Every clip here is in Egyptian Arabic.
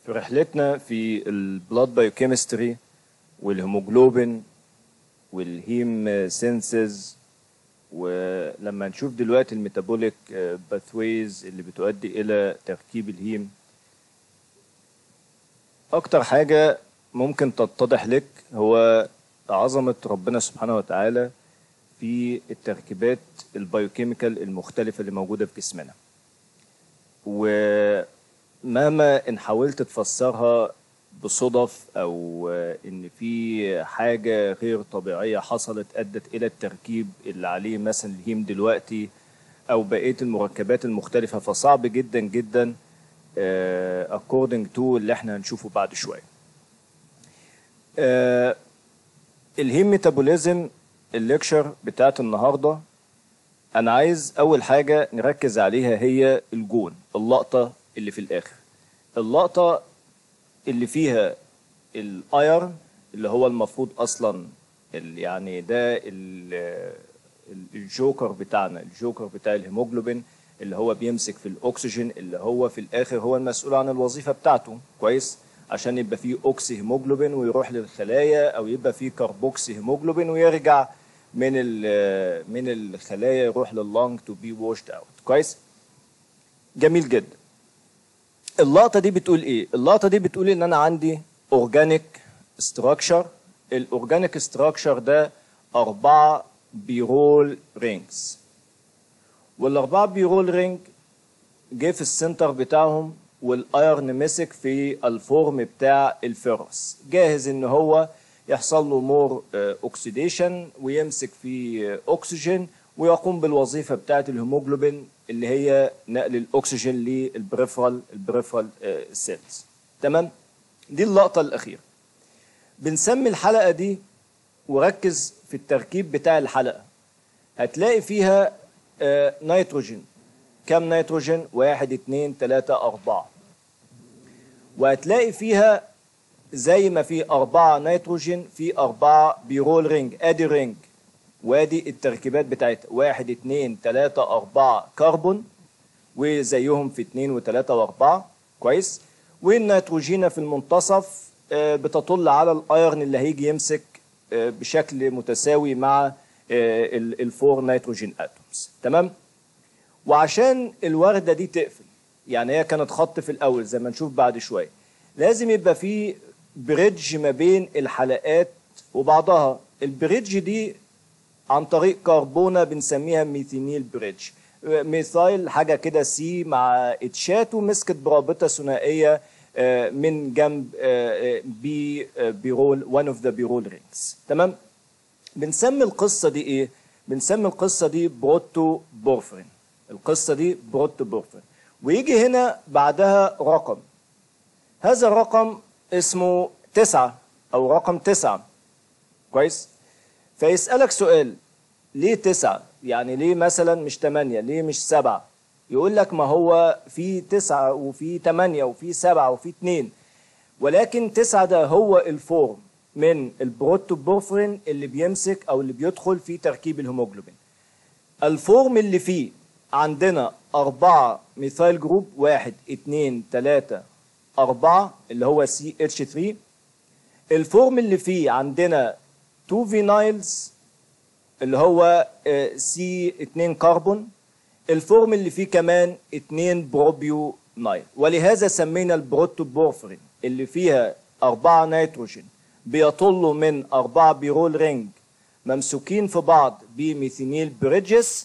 في رحلتنا في البلاد بايوكيمستري والهيموجلوبين والهيم سينسز ولما نشوف دلوقتي الميتابوليك باثويز اللي بتؤدي الى تركيب الهيم اكتر حاجه ممكن تتضح لك هو عظمه ربنا سبحانه وتعالى في التركيبات البايوكيميكال المختلفه اللي موجوده في جسمنا ومهما ان حاولت تفسرها بصدف او ان في حاجه غير طبيعيه حصلت ادت الى التركيب اللي عليه مثلا الهيم دلوقتي او بقيه المركبات المختلفه فصعب جدا جدا uh, according to اللي احنا هنشوفه بعد شويه. uh, الهيم ميتابوليزم الليكشر بتاعت النهارده انا عايز اول حاجه نركز عليها هي الجون اللقطه اللي في الاخر. اللقطه اللي فيها الايرن اللي هو المفروض اصلا يعني ده الجوكر بتاعنا الجوكر بتاع الهيموجلوبين اللي هو بيمسك في الاكسجين اللي هو في الاخر هو المسؤول عن الوظيفه بتاعته كويس عشان يبقى فيه اوكسي هيموجلوبين ويروح للخلايا او يبقى فيه كربوكسي هيموجلوبين ويرجع من من الخلايا يروح لللنج تو بي واشد اوت كويس جميل جدا اللقطه دي بتقول ايه اللقطه دي بتقول ان انا عندي اورجانيك ستراكشر الاورجانيك ستراكشر ده اربعه بيرول رينجز والاربعه بيرول رينج جه في السنتر بتاعهم والايرن مسك في الفورم بتاع الفيروس جاهز ان هو يحصل له مور اوكسيديشن ويمسك في اكسجين ويقوم بالوظيفه بتاعه الهيموجلوبين اللي هي نقل الاكسجين للبريفرال البريفرال سيلز تمام دي اللقطه الاخيره بنسمي الحلقه دي وركز في التركيب بتاع الحلقه هتلاقي فيها نيتروجين كم نيتروجين واحد اتنين تلاتة أربعة وهتلاقي فيها زي ما في أربعة نيتروجين في أربعة بيرول رينج أدي رينج وادي التركيبات بتاعتها واحد اتنين تلاتة أربعة كربون وزيهم في اتنين وتلاتة وأربعة كويس والنيتروجينة في المنتصف بتطل على الأيرن اللي هيجي يمسك بشكل متساوي مع الفور نيتروجين اتومز تمام وعشان الوردة دي تقفل يعني هي كانت خط في الأول زي ما نشوف بعد شوية لازم يبقى في بريدج ما بين الحلقات وبعضها البريدج دي عن طريق كربونة بنسميها ميثينيل بريدج ميثايل حاجة كده سي مع اتشات ومسكت برابطة ثنائية من جنب بي بيرول وان اوف ذا بيرول رينجز تمام بنسمي القصة دي ايه بنسمي القصة دي بروتو بورفرين القصة دي بروتو بورفرين ويجي هنا بعدها رقم هذا الرقم اسمه تسعة أو رقم تسعة كويس فيسألك سؤال ليه تسعة يعني ليه مثلا مش تمانية ليه مش سبعة يقول لك ما هو في تسعة وفي تمانية وفي سبعة وفي اتنين ولكن تسعة ده هو الفورم من البروتوبورفرين اللي بيمسك أو اللي بيدخل في تركيب الهيموجلوبين الفورم اللي فيه عندنا أربعة ميثايل جروب واحد اتنين تلاتة أربعة اللي هو سي اتش 3 الفورم اللي فيه عندنا 2 فينايلز اللي هو سي 2 كربون الفورم اللي فيه كمان 2 بروبيو نايل ولهذا سمينا البروتوبورفرين اللي فيها أربعة نيتروجين بيطلوا من أربعة بيرول رينج ممسوكين في بعض بميثينيل بريدجز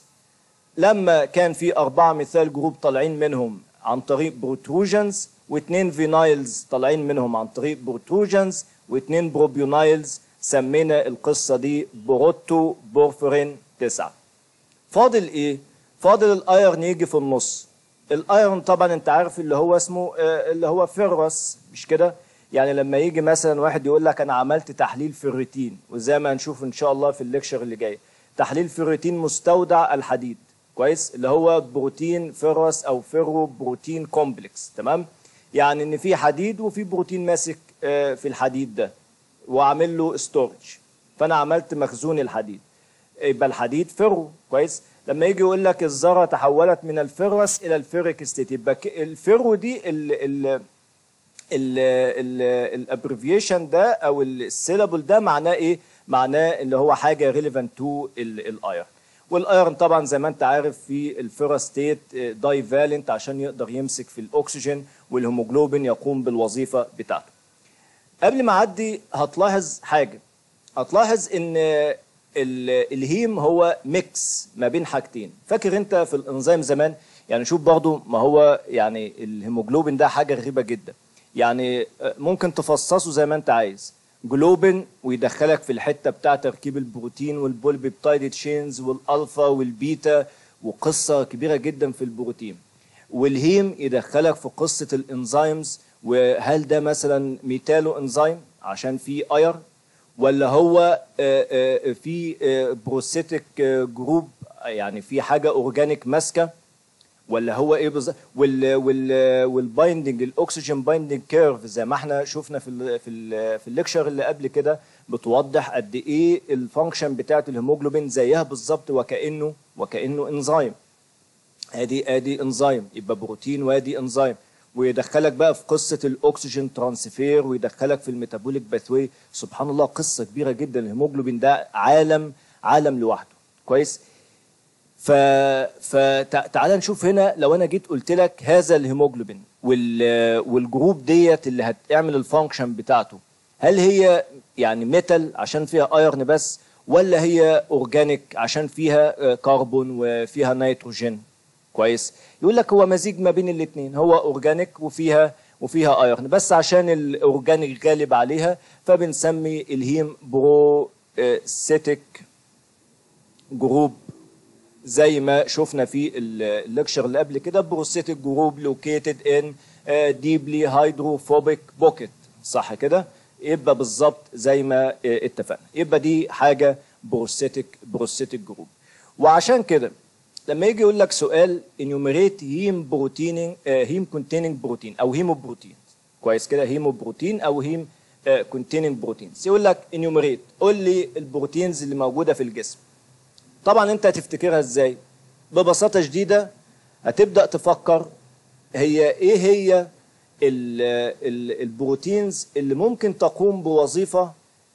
لما كان في أربعة مثال جروب طالعين منهم عن طريق بروتروجنز واثنين فينايلز طالعين منهم عن طريق بروتروجنز واثنين بروبيونايلز سمينا القصة دي بروتو بورفرين 9 فاضل ايه؟ فاضل الايرن يجي في النص الايرن طبعا انت عارف اللي هو اسمه آه اللي هو فيروس مش كده؟ يعني لما يجي مثلا واحد يقول لك انا عملت تحليل فيريتين وزي ما هنشوف ان شاء الله في الليكشر اللي جاي تحليل فيريتين مستودع الحديد كويس اللي هو بروتين فيروس او فيرو بروتين كومبلكس تمام يعني ان في حديد وفي بروتين ماسك في الحديد ده واعمل له ستورج فانا عملت مخزون الحديد يبقى الحديد فيرو كويس لما يجي يقول لك الذره تحولت من الفيروس الى الفيريك ستيت يبقى الفيرو دي ال ال الابريفيشن ده او السيلابل ده معناه ايه معناه اللي هو حاجه ريليفنت تو الايرن والايرن طبعا زي ما انت عارف في الفيرا ستيت داي فالنت عشان يقدر يمسك في الاكسجين والهيموجلوبين يقوم بالوظيفه بتاعته قبل ما اعدي هتلاحظ حاجه هتلاحظ ان الهيم هو ميكس ما بين حاجتين فاكر انت في الانزيم زمان يعني شوف برضو ما هو يعني الهيموجلوبين ده حاجه غريبه جدا يعني ممكن تفصصه زي ما انت عايز جلوبين ويدخلك في الحته بتاع تركيب البروتين والبولبيبتايد تشينز والالفا والبيتا وقصه كبيره جدا في البروتين والهيم يدخلك في قصه الانزيمز وهل ده مثلا ميتالو انزيم عشان في اير ولا هو في بروسيتك جروب يعني في حاجه اورجانيك ماسكه ولا هو ايه بالظبط وال وال والبايندنج الاكسجين بايندنج كيرف زي ما احنا شفنا في ال في ال في الليكشر اللي قبل كده بتوضح قد ايه الفانكشن بتاعه الهيموجلوبين زيها بالظبط وكانه وكانه انزيم ادي ادي انزيم يبقى بروتين وادي انزيم ويدخلك بقى في قصه الاكسجين ترانسفير ويدخلك في الميتابوليك باثوي سبحان الله قصه كبيره جدا الهيموجلوبين ده عالم عالم لوحده كويس ف فتعال نشوف هنا لو انا جيت قلت لك هذا الهيموجلوبين وال... والجروب ديت اللي هتعمل الفانكشن بتاعته هل هي يعني ميتال عشان فيها ايرن بس ولا هي اورجانيك عشان فيها كربون وفيها نيتروجين كويس يقول لك هو مزيج ما بين الاثنين هو اورجانيك وفيها وفيها ايرن بس عشان الاورجانيك غالب عليها فبنسمي الهيم بروسيتك جروب زي ما شفنا في الليكشر اللي قبل كده بروسيتك جروب لوكيتد ان ديبلي هيدروفوبيك بوكيت صح كده يبقى بالظبط زي ما اتفقنا يبقى دي حاجه بروسيتك بروسيتك جروب وعشان كده لما يجي يقول لك سؤال انيوميريت هيم بروتين هيم كونتيننج بروتين او هيمو بروتين كويس كده هيمو بروتين او هيم كونتيننج بروتينز يقول لك انيوميريت قول لي البروتينز اللي موجوده في الجسم طبعا انت هتفتكرها ازاي ببساطه شديده هتبدا تفكر هي ايه هي ال ال البروتينز اللي ممكن تقوم بوظيفه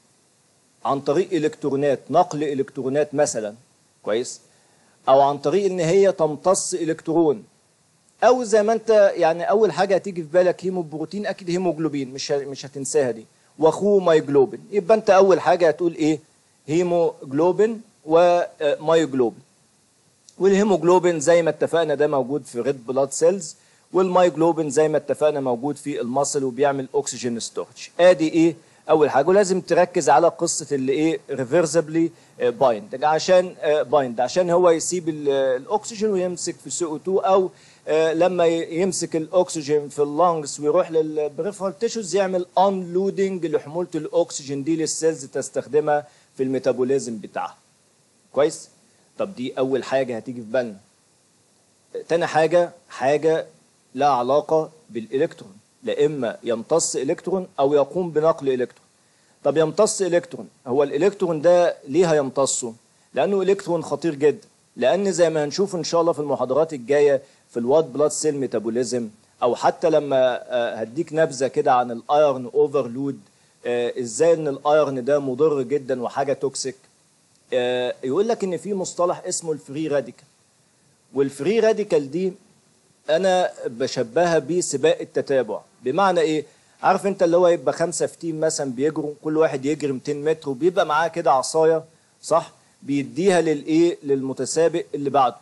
عن طريق الكترونات نقل الكترونات مثلا كويس او عن طريق ان هي تمتص الكترون او زي ما انت يعني اول حاجه هتيجي في بالك هيموبروتين اكيد هيموجلوبين مش مش هتنساها دي واخوه مايجلوبين يبقى انت اول حاجه هتقول ايه هيموجلوبين ومايوجلوبين والهيموجلوبين زي ما اتفقنا ده موجود في ريد بلاد سيلز والمايجلوبين زي ما اتفقنا موجود في المصل وبيعمل اكسجين ستورج ادي ايه اول حاجه ولازم تركز على قصه اللي ايه ريفرسبلي بايند عشان بايند عشان هو يسيب الاكسجين ويمسك في سي او 2 او لما يمسك الاكسجين في اللنجز ويروح للبريفرال تيشوز يعمل انلودنج لحموله الاكسجين دي للسيلز تستخدمها في الميتابوليزم بتاعها كويس طب دي اول حاجه هتيجي في بالنا تاني حاجه حاجه لها علاقه بالالكترون لا اما يمتص الكترون او يقوم بنقل الكترون طب يمتص الكترون هو الالكترون ده ليه هيمتصه لانه الكترون خطير جدا لان زي ما هنشوف ان شاء الله في المحاضرات الجايه في الوات بلاد سيل ميتابوليزم او حتى لما هديك نبذه كده عن الايرن اوفرلود ازاي ان الايرن ده مضر جدا وحاجه توكسيك يقول لك ان في مصطلح اسمه الفري راديكال والفري راديكال دي انا بشبهها بسباق التتابع بمعنى ايه عارف انت اللي هو يبقى خمسه في تيم مثلا بيجروا كل واحد يجري 200 متر وبيبقى معاه كده عصايه صح بيديها للايه للمتسابق اللي بعده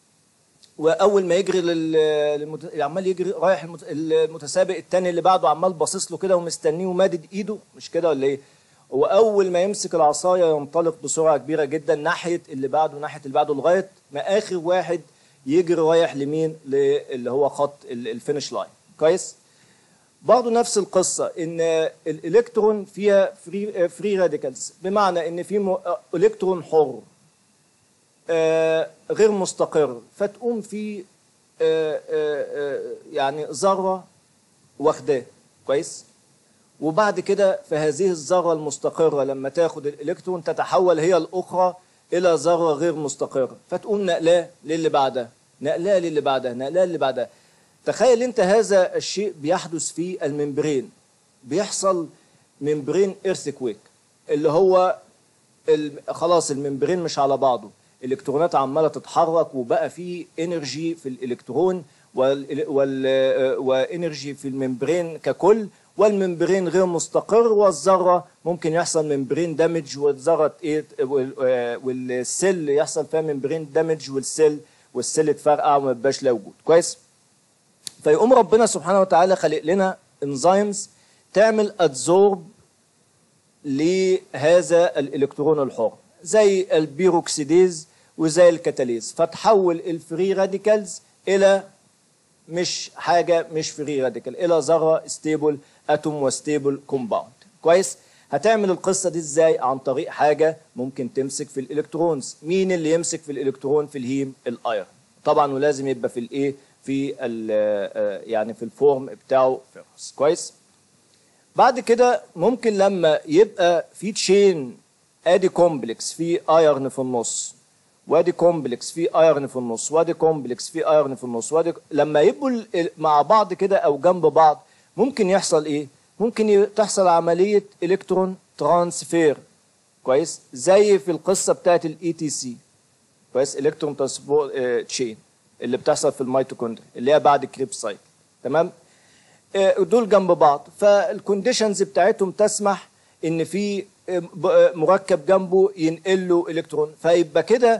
واول ما يجري للمت... عمال يجري رايح المت... المتسابق الثاني اللي بعده عمال باصص له كده ومستنيه ومادد ايده مش كده ولا ايه واول ما يمسك العصايه ينطلق بسرعه كبيره جدا ناحيه اللي بعده ناحيه اللي بعده لغايه ما اخر واحد يجري رايح لمين اللي هو خط الفينش لاين كويس برضه نفس القصه ان الالكترون فيها فري فري راديكالز بمعنى ان في الكترون حر آه غير مستقر فتقوم في آه آه يعني ذره واخداه كويس وبعد كده فهذه الذره المستقره لما تاخد الالكترون تتحول هي الاخرى الى ذره غير مستقره فتقوم نقلاه للي بعدها نقلاه للي بعدها نقلاه للي بعدها تخيل انت هذا الشيء بيحدث في الممبرين بيحصل ممبرين ايرثكويك اللي هو ال- خلاص الممبرين مش على بعضه الالكترونات عماله تتحرك وبقى في انرجي في الالكترون وال وال وانرجي في الممبرين ككل والممبرين غير مستقر والذره ممكن يحصل ممبرين دامج والذره ايه وال- آه، والسيل يحصل فيها ممبرين دامج والسيل والسيل تفرقع وما يبقاش له وجود كويس فيقوم ربنا سبحانه وتعالى خلق لنا انزيمز تعمل ادزورب لهذا الالكترون الحر زي البيروكسيديز وزي الكتاليز فتحول الفري راديكالز الى مش حاجه مش فري راديكال الى ذره ستيبل اتوم وستيبل كومباوند كويس هتعمل القصه دي ازاي عن طريق حاجه ممكن تمسك في الالكترونز مين اللي يمسك في الالكترون في الهيم الايرون طبعا ولازم يبقى في الايه في ال- آه، يعني في الفورم بتاعه فيروس كويس بعد كده ممكن لما يبقى في تشين ادي كومبلكس في ايرن في النص وادي كومبلكس في ايرن في النص وادي كومبلكس في ايرن في النص وادي لما يبقوا ال- ال- مع بعض كده او جنب بعض ممكن يحصل ايه ممكن ي- تحصل عمليه الكترون ترانسفير كويس زي في القصه بتاعت الاي تي سي كويس الكترون ترانسبورت تشين اللي بتحصل في الميتوكوندريا اللي هي بعد كريب سايكل تمام آه، دول جنب بعض فالكونديشنز بتاعتهم تسمح ان في آه، ب- آه، مركب جنبه ينقل له الكترون فيبقى كده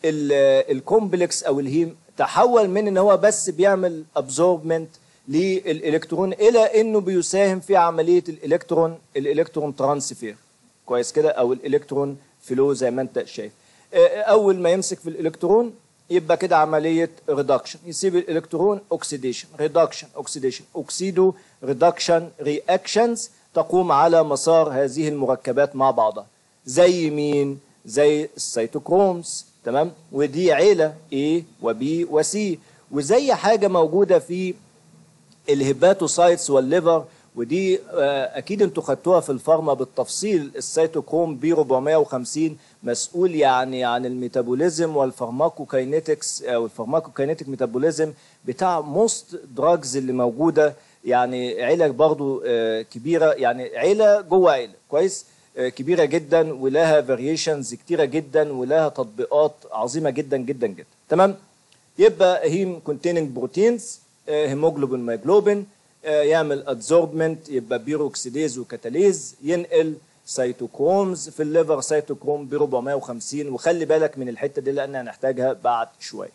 الكومبلكس او الهيم تحول من ان هو بس بيعمل ابزوربمنت للالكترون الى انه بيساهم في عمليه الالكترون الالكترون ترانسفير كويس كده او الالكترون فلو زي ما انت شايف آه، اول ما يمسك في الالكترون يبقى كده عمليه ريدكشن يسيب الالكترون اوكسيديشن ريدكشن اوكسيديشن اوكسيدو ريدكشن رياكشنز تقوم على مسار هذه المركبات مع بعضها زي مين زي السيتوكرومز تمام ودي عيله A وبي وسي وزي حاجه موجوده في الهيباتوسايتس والليفر ودي آه، اكيد انتوا خدتوها في الفارما بالتفصيل السيتوكروم بي 450 مسؤول يعني عن الميتابوليزم والفارماكوكاينيتكس او الفارماكوكاينيتك ميتابوليزم بتاع موست دراجز اللي موجوده يعني عيله برضو آه، كبيره يعني عيله جوه عيله كويس آه، كبيره جدا ولها فاريشنز كتيره جدا ولها تطبيقات عظيمه جدا جدا جدا تمام يبقى هيم كونتيننج بروتينز هيموجلوبين مايجلوبين آه، يعمل ادزوربمنت يبقى بيروكسيديز وكاتاليز ينقل سيتوكرومز في الليفر سيتوكروم ب 450 وخلي بالك من الحته دي لان هنحتاجها بعد شويه.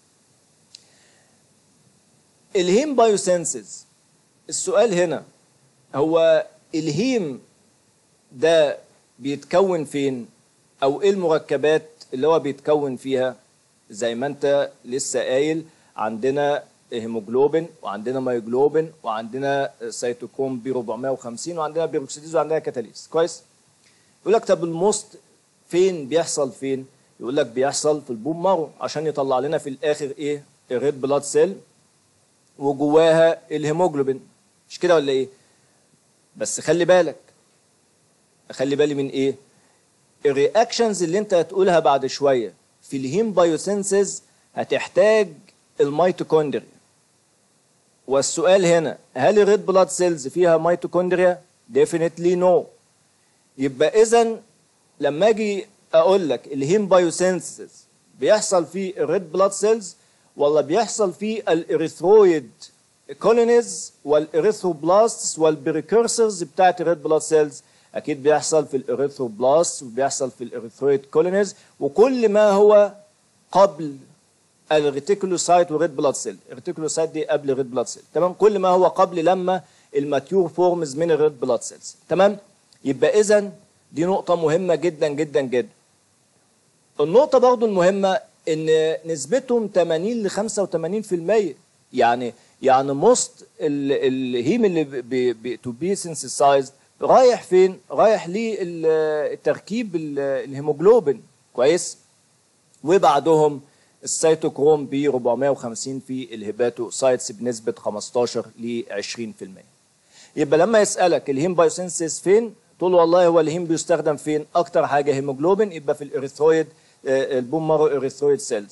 الهيم بايوسنسز السؤال هنا هو الهيم ده بيتكون فين او ايه المركبات اللي هو بيتكون فيها زي ما انت لسه قايل عندنا هيموجلوبين وعندنا مايوجلوبين وعندنا سيتوكروم بي 450 وعندنا بيروكسيديز وعندنا كاتاليز كويس يقول لك طب الموست فين بيحصل فين يقول لك بيحصل في البوم مارو عشان يطلع لنا في الاخر ايه الريد بلاد سيل وجواها الهيموجلوبين مش كده ولا ايه بس خلي بالك خلي بالي من ايه الرياكشنز اللي انت هتقولها بعد شويه في الهيم بايوسينسز هتحتاج الميتوكوندريا والسؤال هنا هل الريد بلاد سيلز فيها ميتوكوندريا ديفينتلي نو يبقى اذا لما اجي اقول لك الهيم بايوسينسز بيحصل في الريد بلاد سيلز ولا بيحصل في الاريثرويد كولونيز والاريثروبلاستس والبريكورسرز بتاعت الريد بلاد سيلز اكيد بيحصل في الاريثروبلاست وبيحصل في الاريثرويد كولونيز وكل ما هو قبل الريتيكولوسايت والريد بلاد سيل الريتيكولوسايت دي قبل الريد بلاد سيل تمام كل ما هو قبل لما الماتيور فورمز من الريد بلاد سيلز تمام يبقى اذا دي نقطة مهمة جدا جدا جدا النقطة برضو المهمة ان نسبتهم 80 ل 85% يعني يعني موست الهيم اللي تو بي سينسيسايزد رايح فين؟ رايح للتركيب الهيموجلوبين كويس؟ وبعدهم السيتوكروم ب 450 في الهيباتوسايتس بنسبة 15 ل 20% يبقى لما يسألك الهيم بايوسينسيس فين؟ تقول له والله هو الهيم بيستخدم فين؟ أكتر حاجة هيموجلوبين يبقى في الإريثرويد البوم مارو إريثرويد سيلز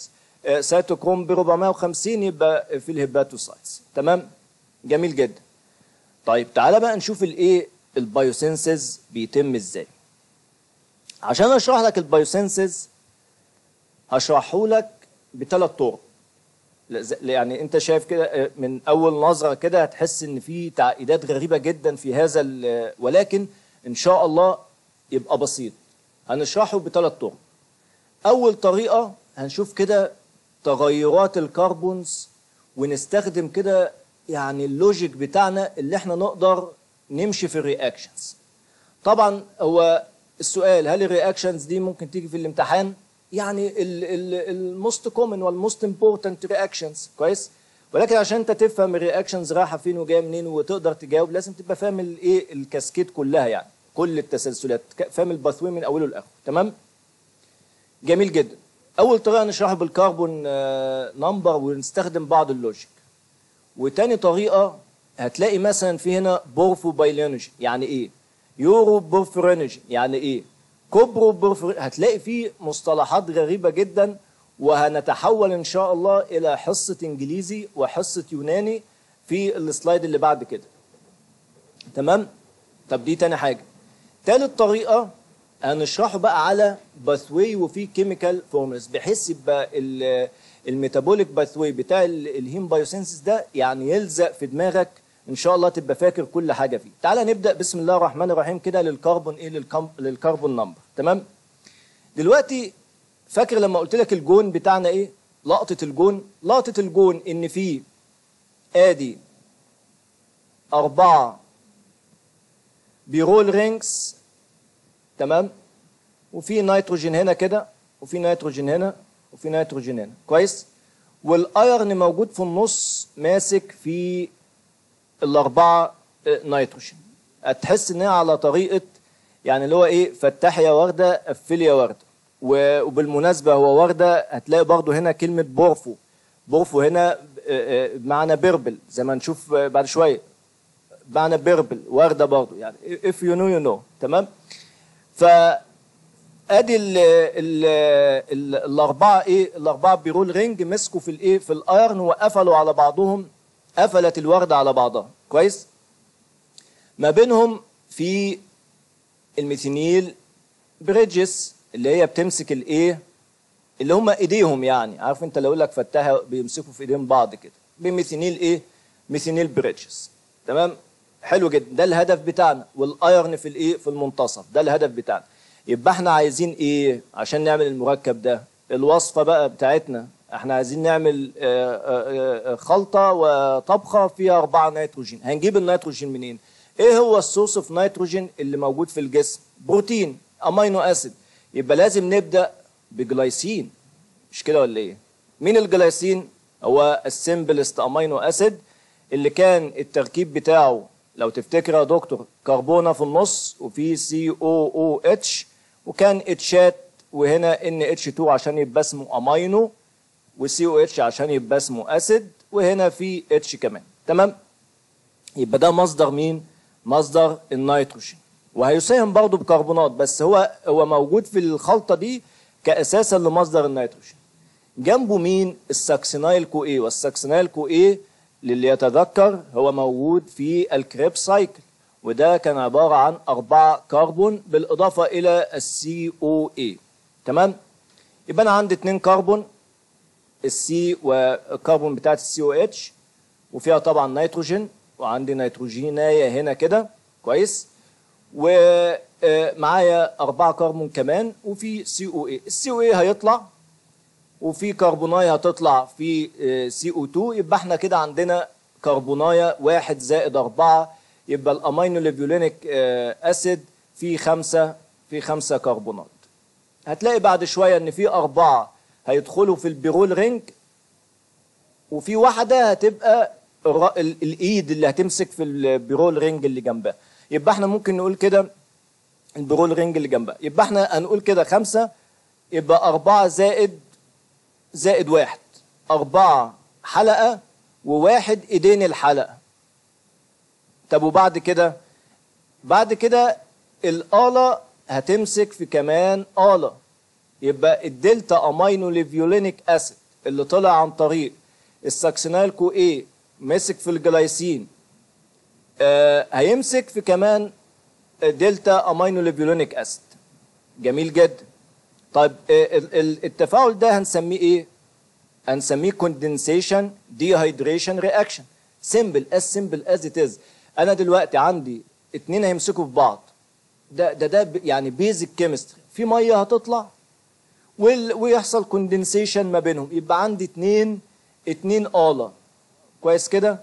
آه، سيتوكروم ب 450 يبقى في الهيباتوسايتس تمام جميل جدا طيب تعالى بقى نشوف الايه البايوسينسز بيتم ازاي عشان اشرح لك البايوسينسز هشرحه لك بثلاث طرق لا- ز- يعني انت شايف كده آه، من اول نظره كده هتحس ان في تعقيدات غريبه جدا في هذا ال- ولكن ان شاء الله يبقى بسيط هنشرحه بثلاث طرق اول طريقه هنشوف كده تغيرات الكربونز ونستخدم كده يعني اللوجيك بتاعنا اللي احنا نقدر نمشي في الرياكشنز طبعا هو السؤال هل الرياكشنز دي ممكن تيجي في الامتحان يعني الموست كومن والموست امبورتنت رياكشنز كويس ولكن عشان انت تفهم الرياكشنز رايحه فين وجايه منين وتقدر تجاوب لازم تبقى فاهم الايه الكاسكيد كلها يعني كل التسلسلات ك- فاهم الباثوي من اوله لاخره تمام جميل جدا اول طريقه نشرحه بالكربون آه، نمبر ونستخدم بعض اللوجيك وتاني طريقه هتلاقي مثلا في هنا بورفو بايلينوجين يعني ايه يورو بورفرينوجين يعني ايه كوبرو بورفر هتلاقي فيه مصطلحات غريبه جدا وهنتحول ان شاء الله الى حصه انجليزي وحصه يوناني في السلايد اللي بعد كده تمام طب دي تاني حاجه تالت طريقه هنشرحه بقى على باثوي وفي كيميكال فورمولز بحيث يبقى ال- الميتابوليك باثوي بتاع ال- الهيم بايوسينسيس ده يعني يلزق في دماغك ان شاء الله تبقى فاكر كل حاجه فيه تعال نبدا بسم الله الرحمن الرحيم كده للكربون ايه للكم- للكربون نمبر تمام دلوقتي فاكر لما قلت لك الجون بتاعنا ايه لقطه الجون لقطه الجون ان في ادي أربعة بيرول رينجز تمام وفي نيتروجين هنا كده وفي نيتروجين هنا وفي نيتروجين هنا كويس والايرن موجود في النص ماسك في الاربعه آه، نيتروجين هتحس ان هي على طريقه يعني اللي هو ايه فتح يا ورده قفل يا ورده و- وبالمناسبه هو ورده هتلاقي برضو هنا كلمه بورفو بورفو هنا آه، آه، بمعنى بيربل زي ما نشوف آه، بعد شويه معنى بيربل ورده برضو يعني if you know you know تمام ف ادي ال ال ال الاربعه ايه الاربعه بيرول رينج مسكوا في الايه في الايرن وقفلوا على بعضهم قفلت الورده على بعضها كويس ما بينهم في الميثينيل بريدجز اللي هي بتمسك الايه اللي هم ايديهم يعني عارف انت لو اقول لك فتاها بيمسكوا في ايدين بعض كده بميثينيل ايه ميثينيل بريدجز تمام حلو جدا ده الهدف بتاعنا والايرن في الايه في المنتصف ده الهدف بتاعنا يبقى احنا عايزين ايه عشان نعمل المركب ده الوصفه بقى بتاعتنا احنا عايزين نعمل آه، آه، آه، خلطه وطبخه فيها أربعة نيتروجين هنجيب النيتروجين منين ايه هو السورس اوف نيتروجين اللي موجود في الجسم بروتين امينو اسيد يبقى لازم نبدا بجلايسين مش كده ولا ايه مين الجلايسين هو السمبلست امينو اسيد اللي كان التركيب بتاعه لو تفتكر يا دكتور كربونه في النص وفي سي او او اتش وكان اتشات وهنا ان اتش 2 عشان يبقى اسمه امينو وسي او اتش عشان يبقى اسمه اسيد وهنا في اتش كمان تمام يبقى ده مصدر مين مصدر النيتروجين وهيساهم برضه بكربونات بس هو هو موجود في الخلطه دي كاساسا لمصدر النيتروجين جنبه مين الساكسينايل كو ايه والساكسينايل كو ايه للي يتذكر هو موجود في الكريب سايكل وده كان عبارة عن أربعة كربون بالإضافة إلى السي او اي تمام يبقى أنا عندي اتنين كربون السي والكربون بتاعت السي او اتش وفيها طبعا نيتروجين وعندي نيتروجيناية هنا كده كويس ومعايا أربعة كربون كمان وفي سي او اي السي او اي هيطلع وفي كربونايه هتطلع في سي او 2 يبقى احنا كده عندنا كربونايه واحد زائد أربعة يبقى الامينو ليفيولينيك اسيد في خمسة في خمسة كربونات هتلاقي بعد شويه ان في أربعة هيدخلوا في البيرول رينج وفي واحده هتبقى الر- ال- الايد اللي هتمسك في البيرول رينج اللي جنبها يبقى احنا ممكن نقول كده البيرول رينج اللي جنبها يبقى احنا هنقول كده خمسة يبقى أربعة زائد زائد واحد أربعة حلقة وواحد إيدين الحلقة طب وبعد كده بعد كده الآلة هتمسك في كمان آلة يبقى الدلتا أمينو ليفيولينيك أسيد اللي طلع عن طريق الساكسينال كو ايه مسك في الجلايسين آه هيمسك في كمان دلتا امينو ليفيولونيك اسيد جميل جدا طيب آه ال- ال- التفاعل ده هنسميه ايه هنسميه كوندنسيشن ديهايدريشن رياكشن سيمبل از سيمبل از ات از انا دلوقتي عندي اتنين هيمسكوا في بعض ده ده ده ب- يعني بيزك كيمستري في ميه هتطلع وال- ويحصل كوندنسيشن ما بينهم يبقى عندي اتنين اتنين آلة كويس كده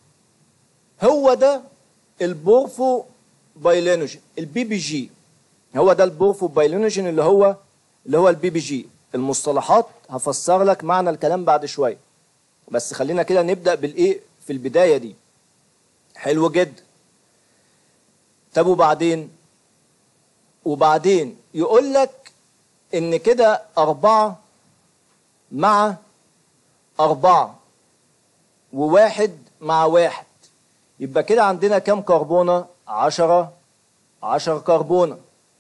هو ده البورفو بايلينوجين البي بي جي هو ده البورفو بايلينوجين اللي هو اللي هو البي بي جي المصطلحات هفسر لك معنى الكلام بعد شويه بس خلينا كده نبدا بالايه في البدايه دي حلو جدا طب وبعدين وبعدين يقول لك ان كده أربعة مع أربعة وواحد مع واحد يبقى كده عندنا كم كربونة عشرة عشر كربونة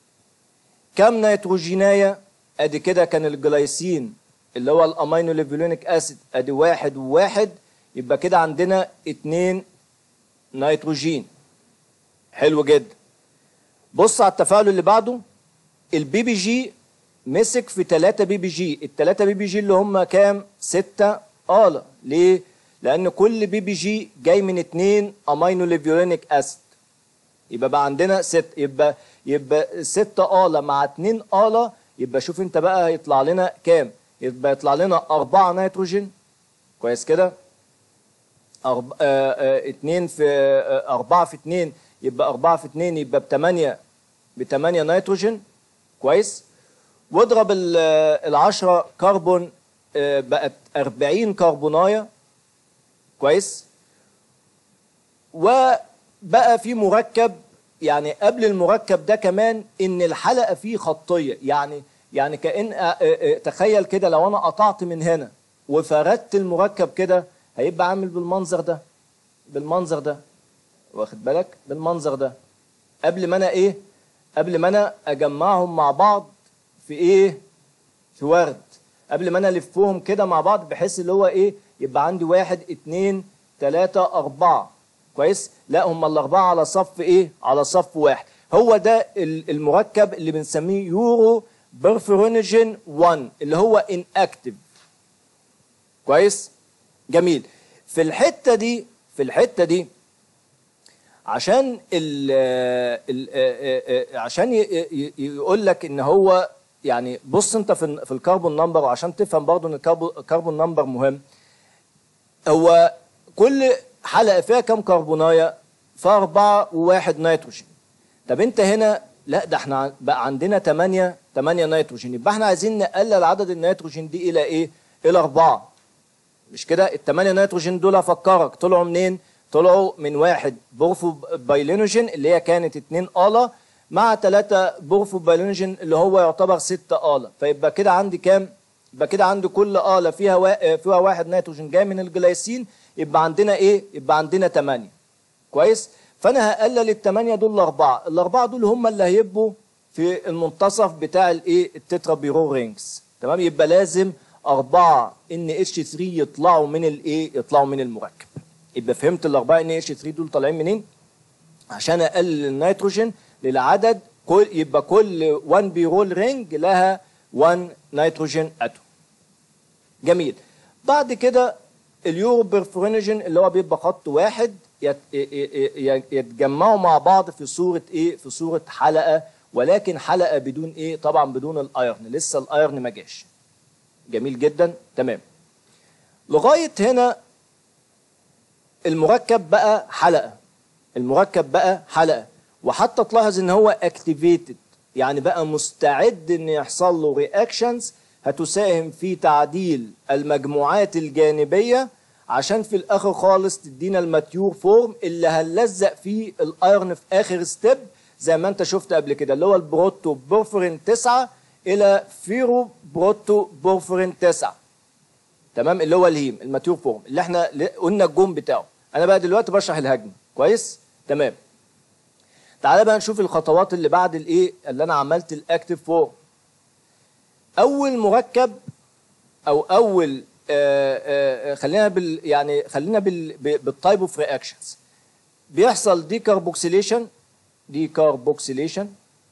كم نيتروجيناية ادي كده كان الجلايسين اللي هو الامينو ليفيولينيك اسيد ادي واحد وواحد يبقى كده عندنا اتنين نيتروجين حلو جدا بص على التفاعل اللي بعده البي بي جي مسك في 3 بي بي جي الثلاثة بي بي جي اللي هم كام 6 آلة ليه لان كل بي بي جي جاي من 2 امينو ليفيولينيك اسيد يبقى بقى عندنا ست يبقى يبقى 6 آلة مع 2 آلة يبقى شوف انت بقى هيطلع لنا كام يبقى يطلع لنا 4 نيتروجين كويس كده أرب... آه آه اتنين في آه أربعة في اتنين يبقى أربعة في اتنين يبقى بتمانية بتمانية نيتروجين كويس واضرب ال- آه، العشرة كربون آه بقت أربعين كربوناية كويس وبقى في مركب يعني قبل المركب ده كمان ان الحلقه فيه خطيه يعني يعني كان آه، آه، آه، تخيل كده لو انا قطعت من هنا وفردت المركب كده هيبقى عامل بالمنظر ده بالمنظر ده واخد بالك بالمنظر ده قبل ما انا ايه قبل ما انا اجمعهم مع بعض في ايه في ورد قبل ما انا الفهم كده مع بعض بحيث اللي هو ايه يبقى عندي واحد اتنين تلاتة اربعة كويس لا هم الاربعة على صف ايه على صف واحد هو ده ال- المركب اللي بنسميه يورو برفورينوجين 1 اللي هو ان اكتف كويس جميل في الحتة دي في الحتة دي عشان ال ال عشان ي- ي- يقول لك ان هو يعني بص انت في في الكربون نمبر وعشان تفهم برضه ان الكربون الكربون نمبر مهم هو كل حلقه فيها كام كربونايه فيها أربعة وواحد نيتروجين طب انت هنا لا ده احنا ع- بقى عندنا 8 8 نيتروجين يبقى احنا عايزين نقلل عدد النيتروجين دي الى ايه الى أربعة مش كده الثمانية نيتروجين دول افكرك طلعوا منين طلعوا من واحد بورفو بايلينوجين اللي هي كانت اتنين آلة مع ثلاثة بورفو بايلينوجين اللي هو يعتبر ستة آلة فيبقى كده عندي كام يبقى كده عندي كل آلة فيها وا... فيها واحد نيتروجين جاي من الجلايسين يبقى عندنا ايه يبقى عندنا ثمانية كويس فانا هقلل الثمانية دول لاربعة الاربعة دول هم اللي هيبقوا في المنتصف بتاع الايه التترا بيرو رينجز تمام يبقى لازم أربعة ان اتش 3 يطلعوا من الايه يطلعوا من المركب يبقى فهمت الأربعة ان اتش 3 دول طالعين منين عشان اقلل النيتروجين للعدد كل يبقى كل 1 بيرول رينج لها 1 نيتروجين اتوم جميل بعد كده اليورو بيرفورينوجين اللي هو بيبقى خط واحد يت- ي- ي- ي- يتجمعوا مع بعض في صورة ايه في صورة حلقة ولكن حلقة بدون ايه طبعا بدون الايرن لسه الايرن ما جاش جميل جدا تمام لغاية هنا المركب بقى حلقة المركب بقى حلقة وحتى تلاحظ ان هو اكتيفيتد يعني بقى مستعد ان يحصل له رياكشنز هتساهم في تعديل المجموعات الجانبية عشان في الاخر خالص تدينا الماتيور فورم اللي هنلزق فيه الايرن في اخر ستيب زي ما انت شفت قبل كده اللي هو البروتو بورفرين 9 الى فيرو بروتو بورفرين 9 تمام اللي هو الهيم الماتيور فورم اللي احنا ل- قلنا الجون بتاعه انا بقى دلوقتي بشرح الهجمه كويس تمام تعالى بقى نشوف الخطوات اللي بعد الايه اللي انا عملت الاكتيف فورم اول مركب او اول آه، آه، خلينا بال يعني خلينا بال بالتايب اوف رياكشنز بيحصل دي كاربوكسيليشن دي كاربوكسيليشن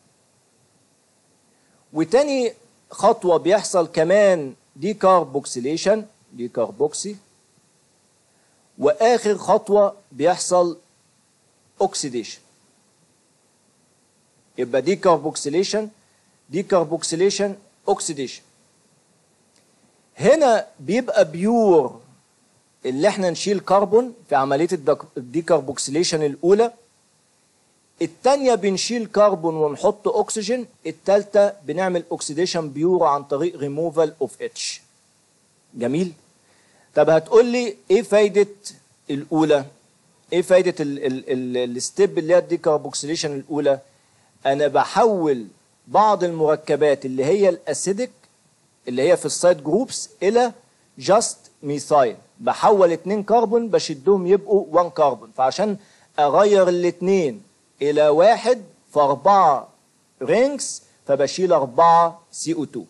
وتاني خطوة بيحصل كمان دي كاربوكسيليشن دي كاربوكسي واخر خطوة بيحصل اوكسيديشن يبقى دي كاربوكسيليشن دي كاربوكسيليشن اوكسيديشن هنا بيبقى بيور اللي احنا نشيل كربون في عمليه الديكربوكسيليشن الاولى الثانيه بنشيل كربون ونحط اكسجين الثالثه بنعمل اوكسيديشن بيور عن طريق ريموفال اوف اتش جميل طب هتقول لي ايه فايده الاولى ايه فايده الستيب اللي هي الديكربوكسيليشن الاولى انا بحول بعض المركبات اللي هي الاسيدك اللي هي في السايد جروبس الى جاست ميثايل بحول اتنين كربون بشدهم يبقوا 1 كربون فعشان اغير الاتنين الى واحد في اربعة رينجز فبشيل اربعة سي او 2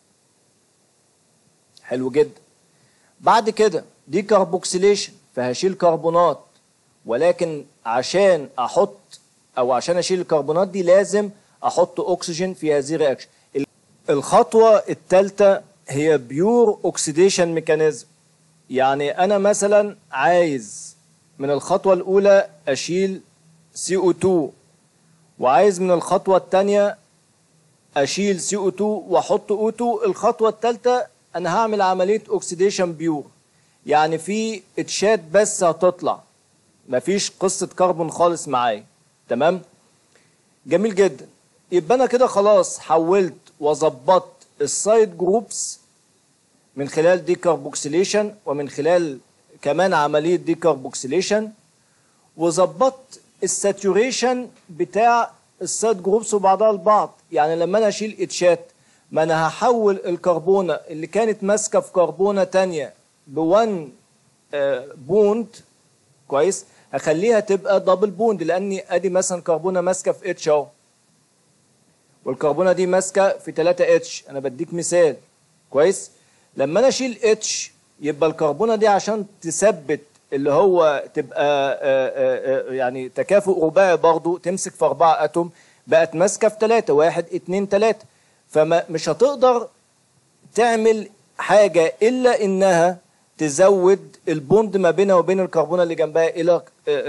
حلو جدا بعد كده دي كاربوكسيليشن فهشيل كربونات ولكن عشان احط او عشان اشيل الكربونات دي لازم احط اكسجين في هذه الرياكشن الخطوه الثالثه هي بيور اوكسيديشن ميكانيزم يعني انا مثلا عايز من الخطوه الاولى اشيل سي او 2 وعايز من الخطوه الثانيه اشيل سي او 2 واحط او 2 الخطوه الثالثه انا هعمل عمليه اوكسيديشن بيور يعني في اتشات بس هتطلع مفيش قصه كربون خالص معايا تمام جميل جدا يبقى انا كده خلاص حولت وظبطت السايد جروبس من خلال ديكربوكسيليشن ومن خلال كمان عمليه ديكربوكسيليشن وظبطت الساتوريشن بتاع السايد جروبس وبعضها البعض يعني لما انا اشيل اتشات ما انا هحول الكربونه اللي كانت ماسكه في كربونه تانية ب1 بوند كويس هخليها تبقى دبل بوند لاني ادي مثلا كربونه ماسكه في اتش اهو والكربونه دي ماسكه في 3 اتش انا بديك مثال كويس لما انا اشيل اتش يبقى الكربونه دي عشان تثبت اللي هو تبقى آآ آآ يعني تكافؤ رباعي برضو تمسك في أربعة أتوم بقت ماسكة في ثلاثة واحد اتنين ثلاثة فمش هتقدر تعمل حاجة إلا إنها تزود البوند ما بينها وبين الكربونة اللي جنبها إلى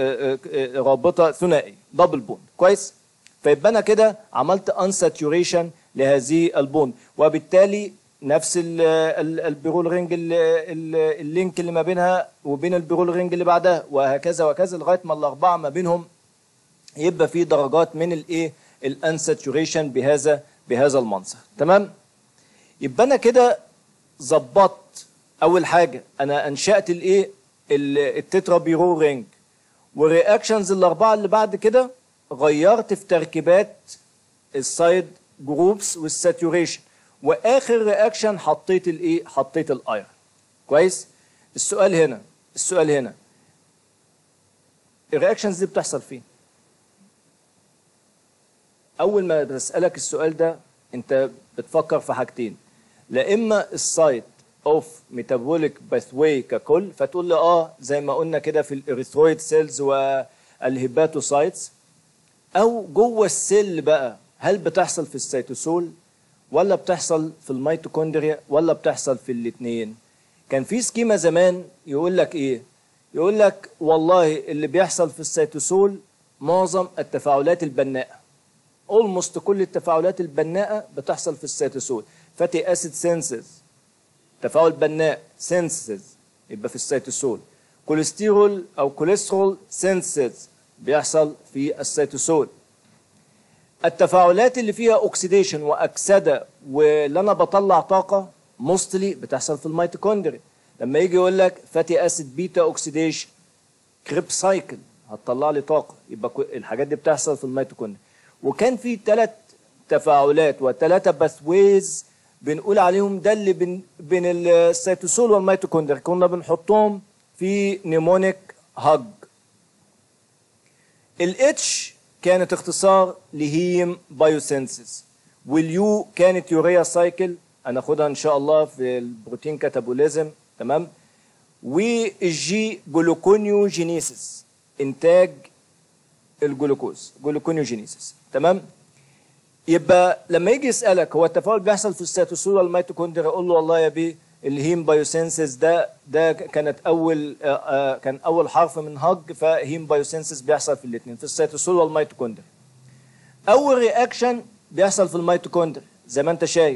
رابطة ثنائية دبل بوند كويس فيبقى أنا كده عملت انساتوريشن لهذه البوند وبالتالي نفس البيرول رينج اللينك اللي ما بينها وبين البيرول رينج اللي بعدها وهكذا وهكذا لغايه ما الاربعه ما بينهم يبقى في درجات من الايه الانساتوريشن بهذا بهذا المنظر تمام يبقى انا كده ظبطت اول حاجه انا انشات الايه التترا بيرول رينج والرياكشنز الاربعه اللي بعد كده غيرت في تركيبات السايد جروبس والساتوريشن واخر رياكشن حطيت الايه حطيت الايرون كويس السؤال هنا السؤال هنا الرياكشنز دي بتحصل فين اول ما بسالك السؤال ده انت بتفكر في حاجتين لا اما السايت اوف ميتابوليك باثواي ككل فتقول لي اه زي ما قلنا كده في الاريثرويد سيلز والهيباتوسايتس او جوه السيل بقى هل بتحصل في السيتوسول ولا بتحصل في الميتوكوندريا ولا بتحصل في الاثنين كان في سكيما زمان يقول لك ايه يقول لك والله اللي بيحصل في السيتوسول معظم التفاعلات البناءه اولموست كل التفاعلات البناءه بتحصل في السيتوسول فاتي اسيد سينسز تفاعل بناء سينسز يبقى في السيتوسول كوليسترول او كوليسترول سينسز بيحصل في السيتوسول التفاعلات اللي فيها اوكسيديشن واكسده واللي انا بطلع طاقه موستلي بتحصل في الميتوكوندريا لما يجي يقول لك فاتي اسيد بيتا اوكسيديشن كريب سايكل هتطلع لي طاقه يبقى الحاجات دي بتحصل في الميتوكوندريا وكان في ثلاث تفاعلات وثلاثه باثويز بنقول عليهم ده اللي بين, بين السيتوسول والميتوكوندريا كنا بنحطهم في نيمونيك هاج الاتش كانت اختصار لهيم بايوسينسيس واليو كانت يوريا سايكل هناخدها ان شاء الله في البروتين كاتابوليزم تمام والجي جلوكونيوجينيسيس انتاج الجلوكوز جلوكونيوجينيسيس تمام يبقى لما يجي يسالك هو التفاعل بيحصل في السيتوسول ولا الميتوكوندريا اقول له والله يا بيه الهيم بايوسينسيس ده ده كانت اول آه، آه، كان اول حرف من هج فهيم بايوسينسيس بيحصل في الاثنين في السيتوسول والميتوكوندريا اول رياكشن بيحصل في الميتوكوندريا زي ما انت شايف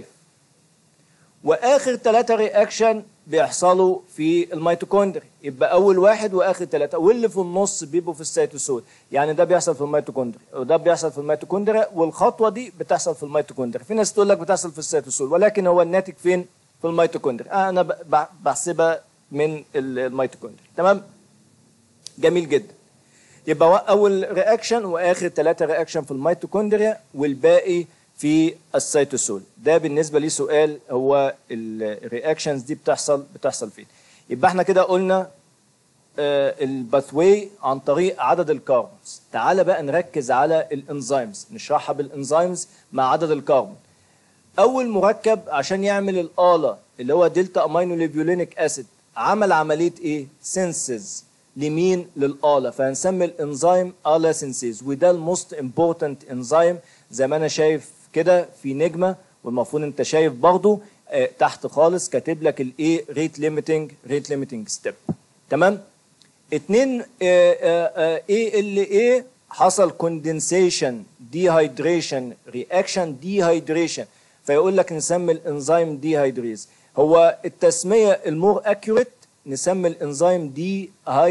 واخر ثلاثه رياكشن بيحصلوا في الميتوكوندريا يبقى اول واحد واخر ثلاثه واللي في النص بيبقوا في السيتوسول يعني ده بيحصل في الميتوكوندريا وده بيحصل في الميتوكوندريا والخطوه دي بتحصل في الميتوكوندريا في ناس تقول لك بتحصل في السيتوسول ولكن هو الناتج فين في الميتوكوندريا انا ب- ب- بحسبها من ال- الميتوكوندريا تمام جميل جدا يبقى اول رياكشن واخر ثلاثه رياكشن في الميتوكوندريا والباقي في السيتوسول ده بالنسبه لي سؤال هو الرياكشنز دي بتحصل بتحصل فين يبقى احنا كده قلنا الباثواي عن طريق عدد الكاربونز تعال بقى نركز على الانزيمز نشرحها بالانزيمز مع عدد الكربون اول مركب عشان يعمل الاله اللي هو دلتا امينو ليفيولينيك اسيد عمل عمليه ايه سينسز لمين للاله فهنسمي الانزيم الا سينسيز وده الموست امبورتنت انزيم زي ما انا شايف كده في نجمه والمفروض انت شايف برضو آه تحت خالص كاتب لك الايه ريت ليميتنج ريت ليميتنج ستيب تمام اتنين ايه اللي ايه حصل كوندنسيشن ديهايدريشن رياكشن ديهايدريشن فيقول لك نسمي الانزيم ديهايدريز هو التسميه المور اكيوريت نسمي الانزيم دي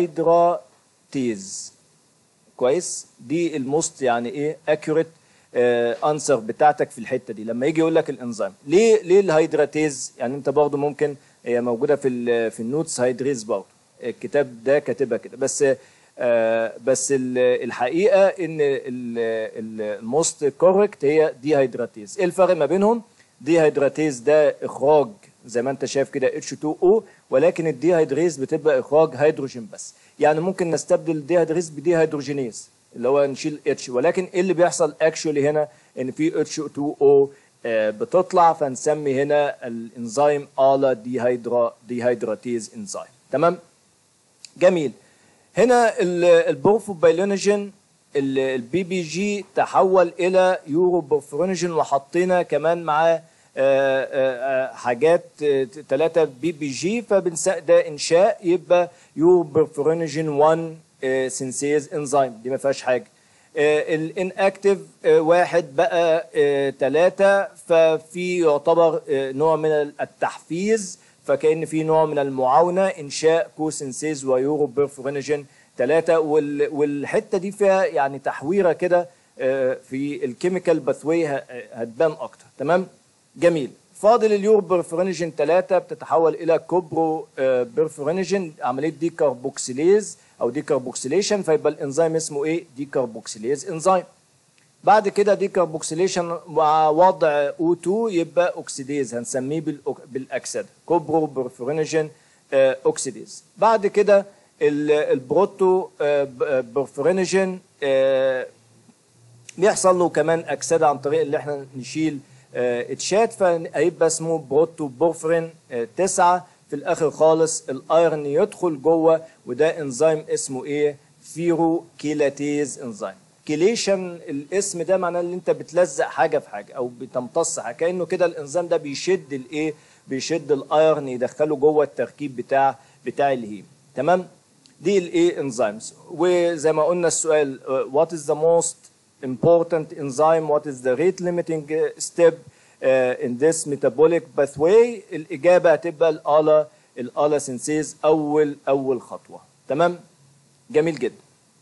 هيدراتيز كويس دي الموست يعني ايه اكيوريت انسر بتاعتك في الحته دي لما يجي يقول لك الانزيم ليه ليه الهيدراتيز يعني انت برضه ممكن هي موجوده في ال في النوتس هيدريز برضه الكتاب ده كاتبها كده بس آه بس ال- الحقيقه ان الموست كوركت هي دي هيدراتيز ايه الفرق ما بينهم دي هيدراتيز ده اخراج زي ما انت شايف كده H2O ولكن الدي هيدريز بتبقى اخراج هيدروجين بس يعني ممكن نستبدل الدي هيدريز بدي هيدروجينيز اللي هو نشيل اتش ولكن ايه اللي بيحصل اكشولي هنا ان في اتش 2 او بتطلع فنسمي هنا الانزيم الا ديهيدرا ديهيدراتيز انزيم تمام جميل هنا البورفوبايلينوجين البي بي جي تحول الى يورو بورفورينوجين وحطينا كمان معاه آه، آه، حاجات ثلاثة بي بي جي فبنس ده انشاء يبقى يورو بورفورينوجين 1 سينسيز انزيم دي ما فيهاش حاجه الان اكتف واحد بقى ثلاثة ففي يعتبر آه، نوع من التحفيز فكأن في نوع من المعاونة إنشاء كوسنسيز ويورو بيرفورينوجين ثلاثة وال- والحتة دي فيها يعني تحويرة كده آه، في الكيميكال باثوي هتبان أكتر تمام جميل فاضل اليورو بيرفورينوجين 3 بتتحول الى كوبرو آه، بيرفورينوجين عمليه ديكربوكسيليز او ديكربوكسيليشن فيبقى الانزيم اسمه ايه ديكربوكسيليز انزيم بعد كده ديكربوكسيليشن مع وضع O2 يبقى اوكسيديز هنسميه بالأك- بالاكسده كوبرو بيرفورينوجين آه، اوكسيديز بعد كده ال- البروتو آه، ب- آه، بيرفورينوجين آه، بيحصل له كمان اكسده عن طريق اللي احنا نشيل آه، اتشات فهيبقى اسمه بروتو بورفرين 9 في الاخر خالص الايرن يدخل جوه وده انزيم اسمه ايه فيرو كيلاتيز انزيم كيليشن الاسم ده معناه ان انت بتلزق حاجه في حاجه او بتمتص حاجه كانه كده الانزيم ده بيشد الايه بيشد الايرن يدخله جوه التركيب بتاع بتاع الهيم تمام دي الايه انزيمز وزي ما قلنا السؤال وات از ذا موست important enzyme what is the rate limiting uh, step uh, in this metabolic pathway الإجابة هتبقى الآلا الآلا سينسيز أول أول خطوة تمام جميل جدا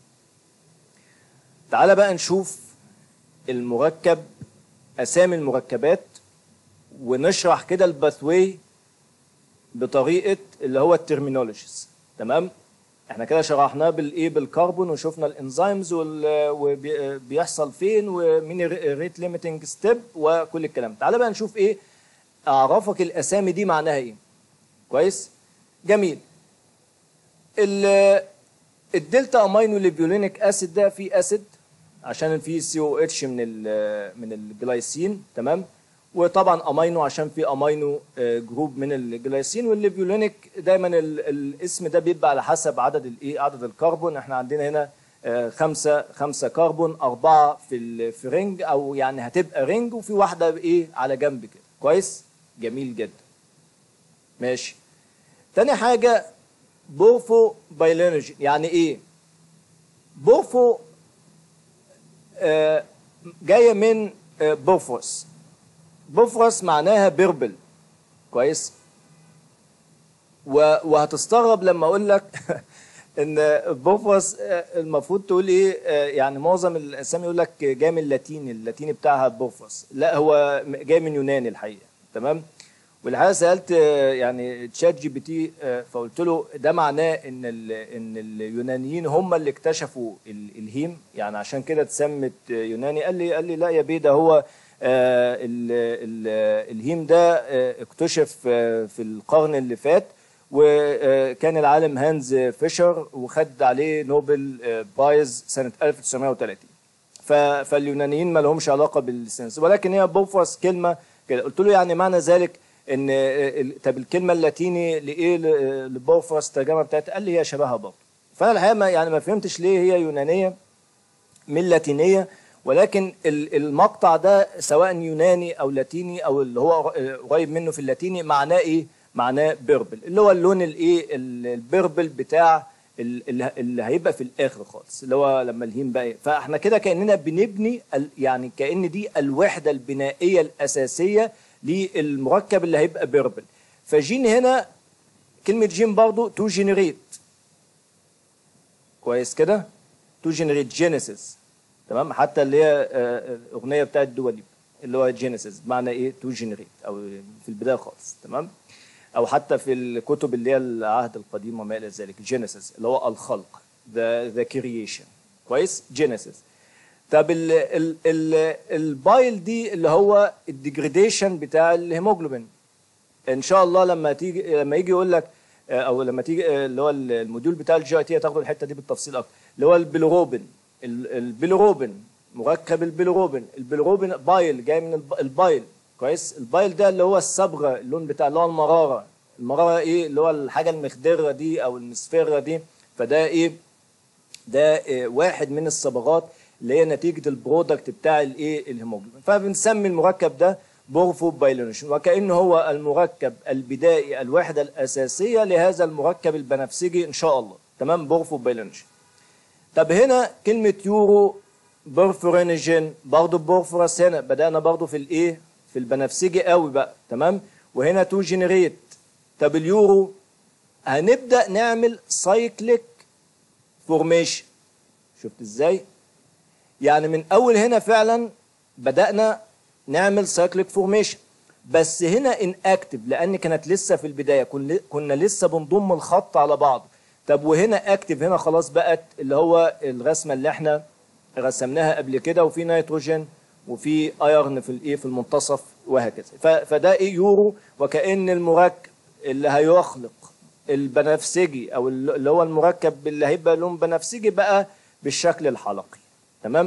تعال بقى نشوف المركب أسامي المركبات ونشرح كده الباثوي بطريقة اللي هو الترمينولوجيز تمام احنا كده شرحناه بالايه بالكربون وشفنا الانزيمز وبيحصل فين ومين الريت ليميتنج ستيب وكل الكلام تعال بقى نشوف ايه اعرفك الاسامي دي معناها ايه كويس جميل ال- الدلتا امينو ليفيولينيك اسيد ده فيه اسيد عشان فيه سي او اتش من ال من الجلايسين تمام وطبعا امينو عشان في امينو آه، جروب من الجلايسين والليفيولينيك دايما ال- الاسم ده بيبقى على حسب عدد الايه عدد الكربون احنا عندنا هنا آه، خمسة خمسة كربون أربعة في ال- في رينج أو يعني هتبقى رينج وفي واحدة بإيه على جنب كده كويس جميل جدا ماشي تاني حاجة بورفو بايلينوجين يعني إيه بورفو آه، جاية من آه، بورفوس بورفوس معناها بيربل كويس و- وهتستغرب لما اقول لك ان بوفوس آه، المفروض تقول ايه آه، يعني معظم الاسامي يقول لك جاي من اللاتيني اللاتيني بتاعها بوفوس لا هو م- جاي من يوناني الحقيقه تمام والحقيقه سالت آه، يعني تشات جي بي تي آه، فقلت له ده معناه ان ال- ان اليونانيين هم اللي اكتشفوا ال- الهيم يعني عشان كده اتسمت آه، يوناني قال لي قال لي لا يا بيه ده هو آه، ال- ال- الهيم ده آه، اكتشف آه، في القرن اللي فات وكان العالم هانز فيشر وخد عليه نوبل آه، برايز سنة 1930 ف- فاليونانيين ما لهمش علاقة بالسنس ولكن هي بوفوس كلمة كده قلت له يعني معنى ذلك ان آه، ال- طب الكلمة اللاتيني لايه ل- لبوفوس الترجمة بتاعتها قال لي هي شبهها برضه فانا الحقيقة ما- يعني ما فهمتش ليه هي يونانية من لاتينية ولكن ال- المقطع ده سواء يوناني او لاتيني او اللي هو قر- قريب منه في اللاتيني معناه ايه؟ معناه بيربل اللي هو اللون الايه ال- البيربل بتاع ال- ال- اللي هيبقى في الاخر خالص اللي هو لما الهيم بقى إيه. فاحنا كده كاننا بنبني ال- يعني كان دي الوحده البنائيه الاساسيه للمركب اللي هيبقى بيربل فجين هنا كلمه جين برضو تو جينيريت كويس كده تو جينيريت جينيسيس تمام حتى اللي هي آه، آه، الاغنيه بتاعت دوا ليب اللي هو جينيسيس بمعنى ايه تو جينيريت او في البدايه خالص تمام او حتى في الكتب اللي هي العهد القديم وما الى ذلك جينيسيس اللي هو الخلق ذا ذا كرييشن كويس جينيسيس طب ال ال ال البايل دي اللي هو الديجريديشن بتاع الهيموجلوبين ان شاء الله لما تيجي لما يجي يقول لك آه، او لما تيجي آه، اللي هو الموديول بتاع الجي اي تي هتاخدوا الحته دي بالتفصيل اكتر اللي هو البيلوروبين ال- البيلوروبين مركب البيلوروبين البيلوروبين بايل جاي من الب- البايل كويس البايل ده اللي هو الصبغه اللون بتاع اللي هو المراره المراره ايه اللي هو الحاجه المخضره دي او المسفره دي فده ايه ده آه، واحد من الصبغات اللي هي نتيجه البرودكت بتاع الايه الهيموجلوبين فبنسمي المركب ده بورفو بايلونيشن وكانه هو المركب البدائي الوحده الاساسيه لهذا المركب البنفسجي ان شاء الله تمام بورفو بايلونيشن طب هنا كلمه يورو بورفورينيجين برضه بورفورس هنا بدانا برضه في الايه في البنفسجي قوي بقى تمام وهنا تو جينيريت طب اليورو هنبدا نعمل سايكليك فورميشن شفت ازاي يعني من اول هنا فعلا بدانا نعمل سايكليك فورميشن بس هنا ان اكتف لان كانت لسه في البدايه كن- كنا لسه بنضم الخط على بعض طب وهنا اكتف هنا خلاص بقت اللي هو الرسمه اللي احنا رسمناها قبل كده وفي نيتروجين وفي ايرن في الايه في المنتصف وهكذا ف- فده ايه يورو وكان المركب اللي هيخلق البنفسجي او اللي هو المركب اللي هيبقى لون بنفسجي بقى بالشكل الحلقي تمام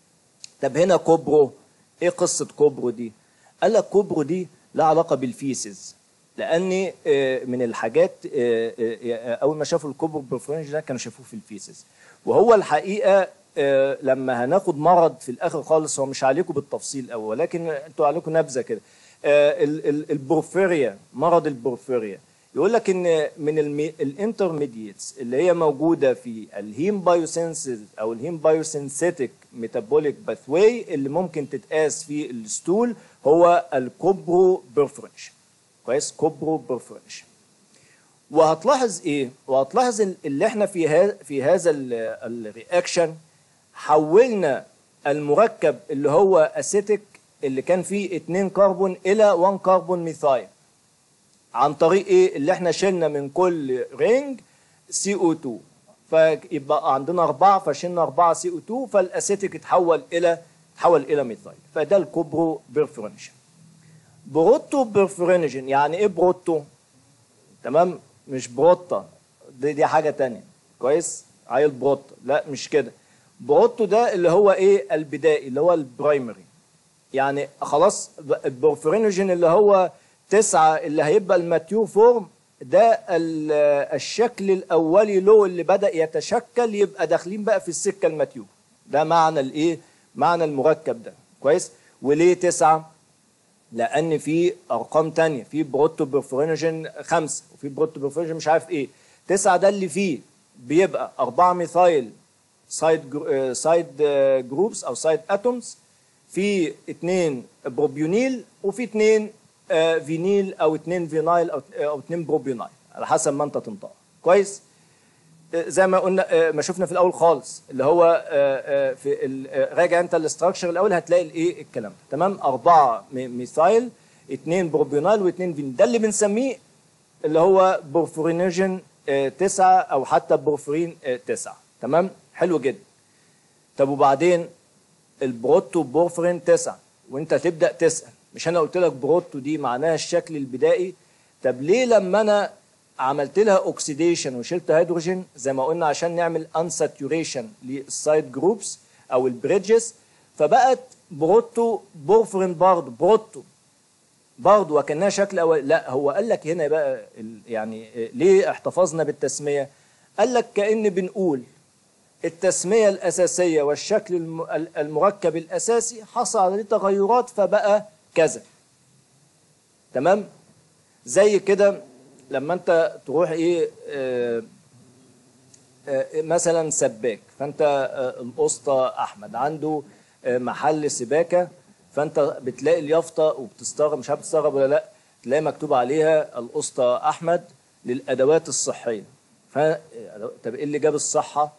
طب هنا كوبرو ايه قصه كوبرو دي قال لك كوبرو دي لها علاقه بالفيسز لان آه، من الحاجات آه، آه، اول ما شافوا الكوبرو بالفرنج ده كانوا شافوه في الفيسز وهو الحقيقه آه، لما هناخد مرض في الاخر خالص هو مش عليكم بالتفصيل قوي ولكن انتوا عليكم نبذه كده آه، ال- ال- البورفيريا مرض البورفيريا يقول لك ان من الانترميديتس اللي هي موجوده في الهيم بايوسنسز او الهيم بايوسنسيتك ميتابوليك باثواي اللي ممكن تتقاس في الستول هو الكوبرو بيرفرنش كويس كوبرو بيرفرنش وهتلاحظ ايه وهتلاحظ ال- اللي احنا في هذا في هذا الرياكشن حولنا المركب اللي هو اسيتيك اللي كان فيه 2 كربون الى 1 كربون ميثايل عن طريق ايه اللي احنا شلنا من كل رينج سي او 2 فيبقى عندنا أربعة فشلنا أربعة سي او 2 فالاسيتيك اتحول الى تحول الى ميثايل فده الكوبرو بيرفورينيشن بروتو بيرفورينيشن يعني ايه بروتو تمام مش بروتا دي دي حاجه تانية كويس عيل بروتا لا مش كده بروتو ده اللي هو ايه البدائي اللي هو البرايمري يعني خلاص البورفرينوجين اللي هو تسعة اللي هيبقى الماتيور فورم ده ال- الشكل الاولي له اللي بدا يتشكل يبقى داخلين بقى في السكه الماتيور ده معنى الايه معنى المركب ده كويس وليه تسعة لان في ارقام تانية في بروتو بورفرينوجين خمسة وفي بروتو بورفرينوجين مش عارف ايه تسعة ده اللي فيه بيبقى أربعة ميثايل سايد جرو- آه، سايد آه، جروبس او سايد اتومز في اتنين بروبيونيل وفي اتنين آه، فينيل او اتنين فينايل او او اتنين بروبيونايل على حسب ما انت تنطق كويس آه، زي ما قلنا آه، ما شفنا في الاول خالص اللي هو آه، آه، في ال- آه، راجع انت الاستراكشر الاول هتلاقي الايه الكلام ده تمام اربعه مي- ميثايل اتنين بروبيونايل واتنين فينيل ده اللي بنسميه اللي هو بورفورينوجين آه، تسعة او حتى بورفورين آه، تسعة تمام حلو جدا طب وبعدين البروتو بورفرين 9 وانت تبدا تسال مش انا قلت لك بروتو دي معناها الشكل البدائي طب ليه لما انا عملت لها اوكسيديشن وشلت هيدروجين زي ما قلنا عشان نعمل انساتوريشن للسايد جروبس او البريدجز فبقت بروتو بورفرين برضه بروتو برضه وكانها شكل اول لا هو قال لك هنا بقى ال- يعني إيه، ليه احتفظنا بالتسميه قال لك كان بنقول التسمية الأساسية والشكل الم- ال- المركب الأساسي حصل عليه تغيرات فبقى كذا تمام زي كده لما أنت تروح إيه آه آه مثلا سباك فأنت آه الأسطى أحمد عنده آه محل سباكة فأنت بتلاقي اليافطة وبتستغرب مش عارف تستغرب ولا لأ تلاقي مكتوب عليها الأسطى أحمد للأدوات الصحية ف طب إيه اللي جاب الصحة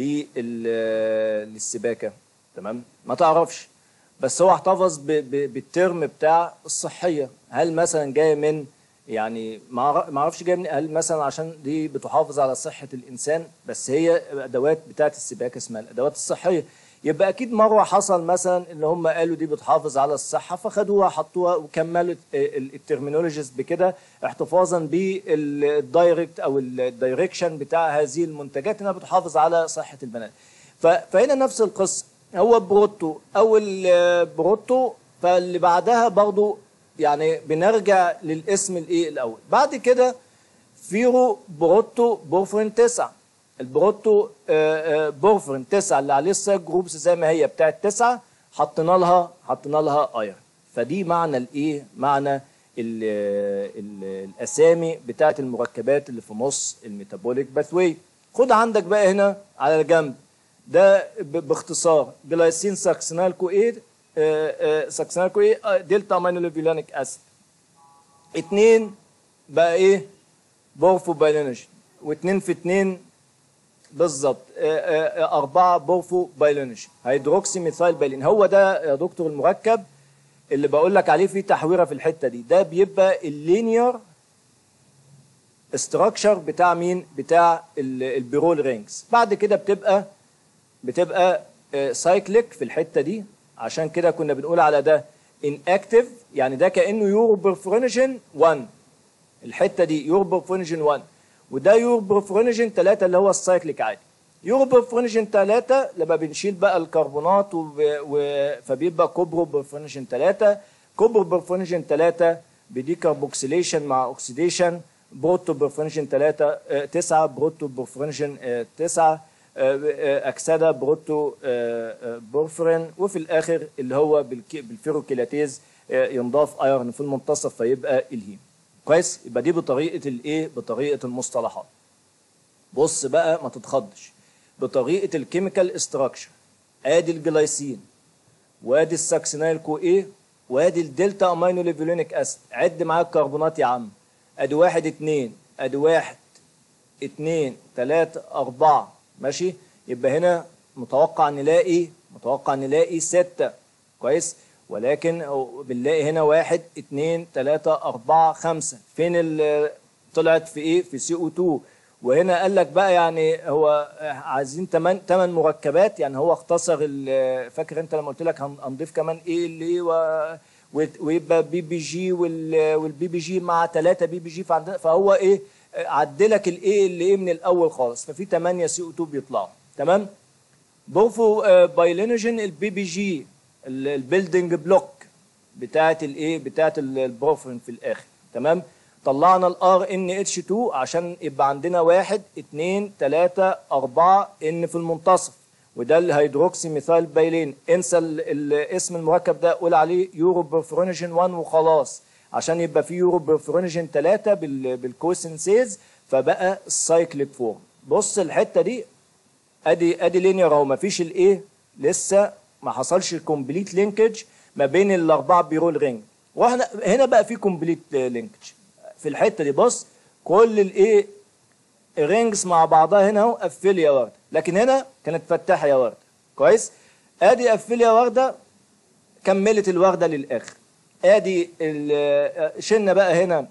لل- للسباكه تمام ما تعرفش بس هو احتفظ ب- ب- بالترم بتاع الصحيه هل مثلا جايه من يعني ما أعرف- ما اعرفش جايه من هل مثلا عشان دي بتحافظ على صحه الانسان بس هي ادوات بتاعه السباكه اسمها الادوات الصحيه يبقى اكيد مره حصل مثلا ان هم قالوا دي بتحافظ على الصحه فخدوها حطوها وكملوا ال- الترمينولوجيز بكده احتفاظا بالدايركت او الدايركشن بتاع هذه المنتجات انها بتحافظ على صحه البنات ف- فهنا نفس القصه هو بروتو اول آه، بروتو فاللي بعدها برضو يعني بنرجع للاسم الايه الاول بعد كده فيرو بروتو بورفرين 9 البروتو آه، آه، بورفرين 9 اللي عليه السايد جروبس زي ما هي بتاعت 9 حطينا لها حطينا لها ايرون فدي معنى الايه معنى ال ال الاسامي بتاعت المركبات اللي في نص الميتابوليك باثوي خد عندك بقى هنا على الجنب ده ب- باختصار جلايسين ساكسينال كو ايه ساكسينال كو ايه آه، دلتا امينوليفيلانيك اسيد اتنين بقى ايه بورفو بايلينوجين واتنين في اتنين بالظبط آه، آه، آه، أربعة بورفو بايلينوجين هيدروكسي ميثايل بايلين هو ده يا دكتور المركب اللي بقول لك عليه فيه تحويره في الحته دي ده بيبقى اللينير استراكشر بتاع مين بتاع ال- البيرول رينجز بعد كده بتبقى بتبقى سايكليك في الحته دي عشان كده كنا بنقول على ده ان اكتف يعني ده كانه يورو برفرينجين 1 الحته دي يورو برفرينجين 1 وده يورو برفرينجين 3 اللي هو السايكليك عادي يورو برفرينجين 3 لما بنشيل بقى الكربونات و... و... فبيبقى كوبرو برفرينجين 3 كوبرو برفرينجين 3 بديكربوكسيليشن مع اوكسيديشن بروتو برفرينجين 3 9 بروتو برفرينجين 9 اكسده بروتو آه، آه، بورفرين وفي الاخر اللي هو بالك- بالفيروكيلاتيز آه، ينضاف ايرون في المنتصف فيبقى الهيم كويس يبقى دي بطريقه الايه بطريقه المصطلحات بص بقى ما تتخضش بطريقه الكيميكال استراكشر ادي الجلايسين وادي الساكسينايل كو ايه وادي الدلتا امينو ليفولينيك اسيد عد معاك الكربونات يا عم ادي واحد اتنين ادي واحد اتنين تلاتة أربعة ماشي يبقى هنا متوقع نلاقي متوقع نلاقي ستة كويس ولكن هو بنلاقي هنا واحد اتنين تلاتة أربعة خمسة فين ال- طلعت في إيه في سي او 2 وهنا قال لك بقى يعني هو عايزين تمن تمن مركبات يعني هو اختصر ال- فاكر انت لما قلت لك هن- هنضيف كمان ايه اللي و وت- ويبقى بي بي جي وال- والبي بي جي مع ثلاثة بي بي جي فعندنا فهو ايه عدلك الايه اللي ايه من الاول خالص ففي 8 سي او 2 بيطلعوا تمام بورفو آه، بايلينوجين البي بي جي ال- البيلدينج بلوك بتاعه الايه بتاعه ال- البروفرين في الاخر تمام طلعنا الار ان اتش 2 عشان يبقى عندنا واحد اتنين تلاتة اربعة ان في المنتصف وده الهيدروكسي ميثايل بايلين انسى ال- الاسم المركب ده قول عليه يورو برفرونيجين 1 وخلاص عشان يبقى في يورو برفرونيجين 3 بال بالكوسنسيز فبقى السايكليك فورم بص الحته دي ادي ادي لينير اهو مفيش الايه لسه ما حصلش الكومبليت لينكج ما بين الاربعه بيرول رينج واحنا هنا بقى في كومبليت لينكج في الحته دي بص كل الايه الرينجز مع بعضها هنا اهو قفل يا ورده لكن هنا كانت فتاحه يا ورده كويس ادي قفل يا ورده كملت الورده للاخر ادي ال- شلنا بقى هنا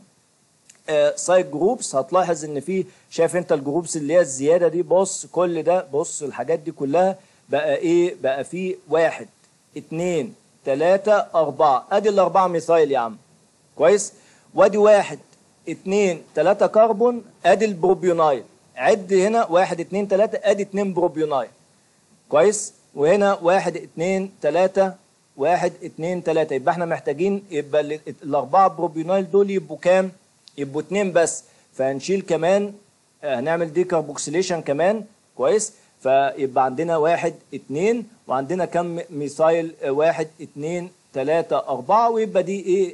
سايد جروبس هتلاحظ ان في شايف انت الجروبس اللي هي الزياده دي بص كل ده بص الحاجات دي كلها بقى ايه بقى في واحد اتنين تلاتة اربعة ادي الاربعة ميثايل يا عم كويس وادي واحد اتنين تلاتة كربون ادي البروبيونايل عد هنا واحد اتنين تلاتة ادي اتنين بروبيونايل كويس وهنا واحد اتنين تلاتة واحد اتنين تلاتة يبقى احنا محتاجين يبقى ال- الاربعة بروبيونايل دول يبقوا كام يبقوا اتنين بس فهنشيل كمان آه، هنعمل دي كاربوكسيليشن كمان كويس فيبقى عندنا واحد اتنين وعندنا كم ميثايل آه، واحد اتنين تلاتة أربعة ويبقى دي إيه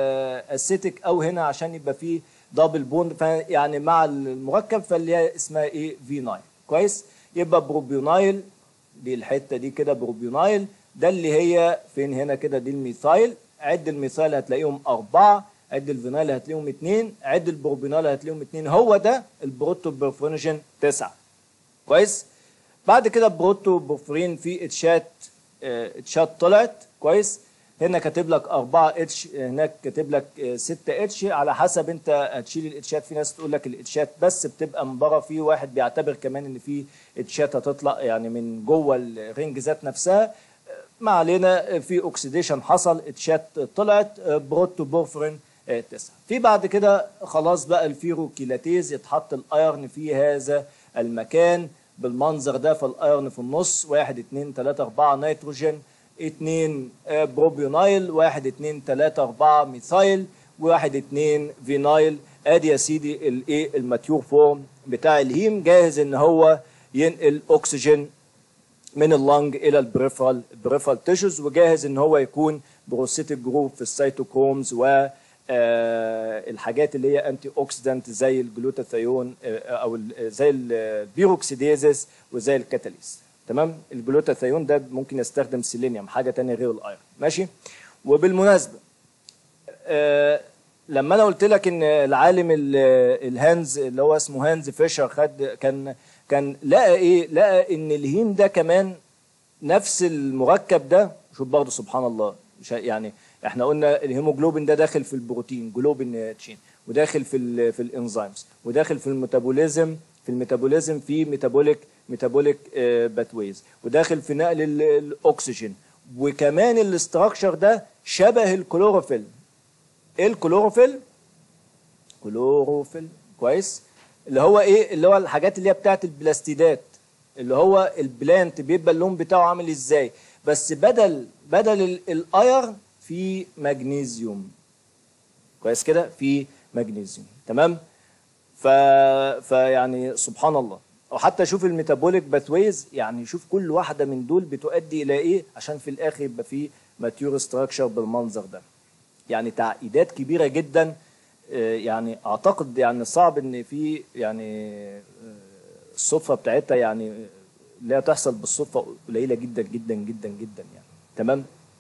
أسيتك أو هنا عشان يبقى فيه دبل بوند يعني مع المركب فاللي هي اسمها إيه في 9 كويس يبقى بروبيونايل دي الحته دي كده بروبيونايل ده اللي هي فين هنا كده دي الميثايل عد الميثايل هتلاقيهم أربعة عد الفينايل هتلاقيهم اتنين عد البروبينال هتلاقيهم اتنين هو ده البروتو برفونيجين تسعة كويس بعد كده بروتو بورفرين في اتشات اه، اتشات طلعت كويس هنا كاتب لك 4 اتش هناك كاتب لك اه، 6 اتش على حسب انت هتشيل الاتشات في ناس تقول لك الاتشات بس بتبقى من بره في واحد بيعتبر كمان ان في اتشات هتطلع يعني من جوه الرينج ذات نفسها ما علينا في اوكسيديشن حصل اتشات طلعت بروتو بورفرين آه، تسعة في بعد كده خلاص بقى الفيروكيلاتيز يتحط الايرن في هذا المكان بالمنظر ده فالايرن في النص واحد اتنين تلاتة اربعة نيتروجين اتنين آه، بروبيونايل واحد اتنين تلاتة اربعة ميثايل واحد اتنين فينايل ادي يا سيدي الايه الماتيور فورم بتاع الهيم جاهز ان هو ينقل اكسجين من اللنج الى البريفرال البريفرال تيشوز وجاهز ان هو يكون بروسيتيك جروب في السيتوكرومز و آه، الحاجات اللي هي انتي اوكسيدانت زي الجلوتاثيون آه، او ال- زي البيروكسيديزس وزي الكاتاليز تمام الجلوتاثيون ده ممكن يستخدم سيلينيوم حاجه تانية غير الايرون ماشي وبالمناسبه آه، لما انا قلت لك ان العالم ال- الهانز اللي هو اسمه هانز فيشر خد كان كان لقى ايه لقى ان الهيم ده كمان نفس المركب ده شوف برضه سبحان الله مش ه- يعني احنا قلنا الهيموجلوبين ده داخل في البروتين جلوبين تشين وداخل في ال في الانزيمز وداخل في الميتابوليزم في الميتابوليزم في ميتابوليك ميتابوليك باتويز وداخل في نقل ال- الاكسجين وكمان الاستراكشر ده شبه الكلوروفيل ايه الكلوروفيل كلوروفيل كويس اللي هو ايه اللي هو الحاجات اللي هي بتاعت البلاستيدات اللي هو البلانت بيبقى اللون بتاعه عامل ازاي بس بدل بدل ال- الاير في مغنيسيوم كويس كده في مغنيسيوم تمام ف فيعني سبحان الله وحتى شوف الميتابوليك باثويز يعني شوف كل واحده من دول بتؤدي الى ايه عشان في الاخر يبقى في ماتيور ستراكشر بالمنظر ده يعني تعقيدات كبيره جدا آه، يعني اعتقد يعني صعب ان في يعني آه، الصدفه بتاعتها يعني لا تحصل بالصدفه قليله جدا جدا جدا جدا يعني تمام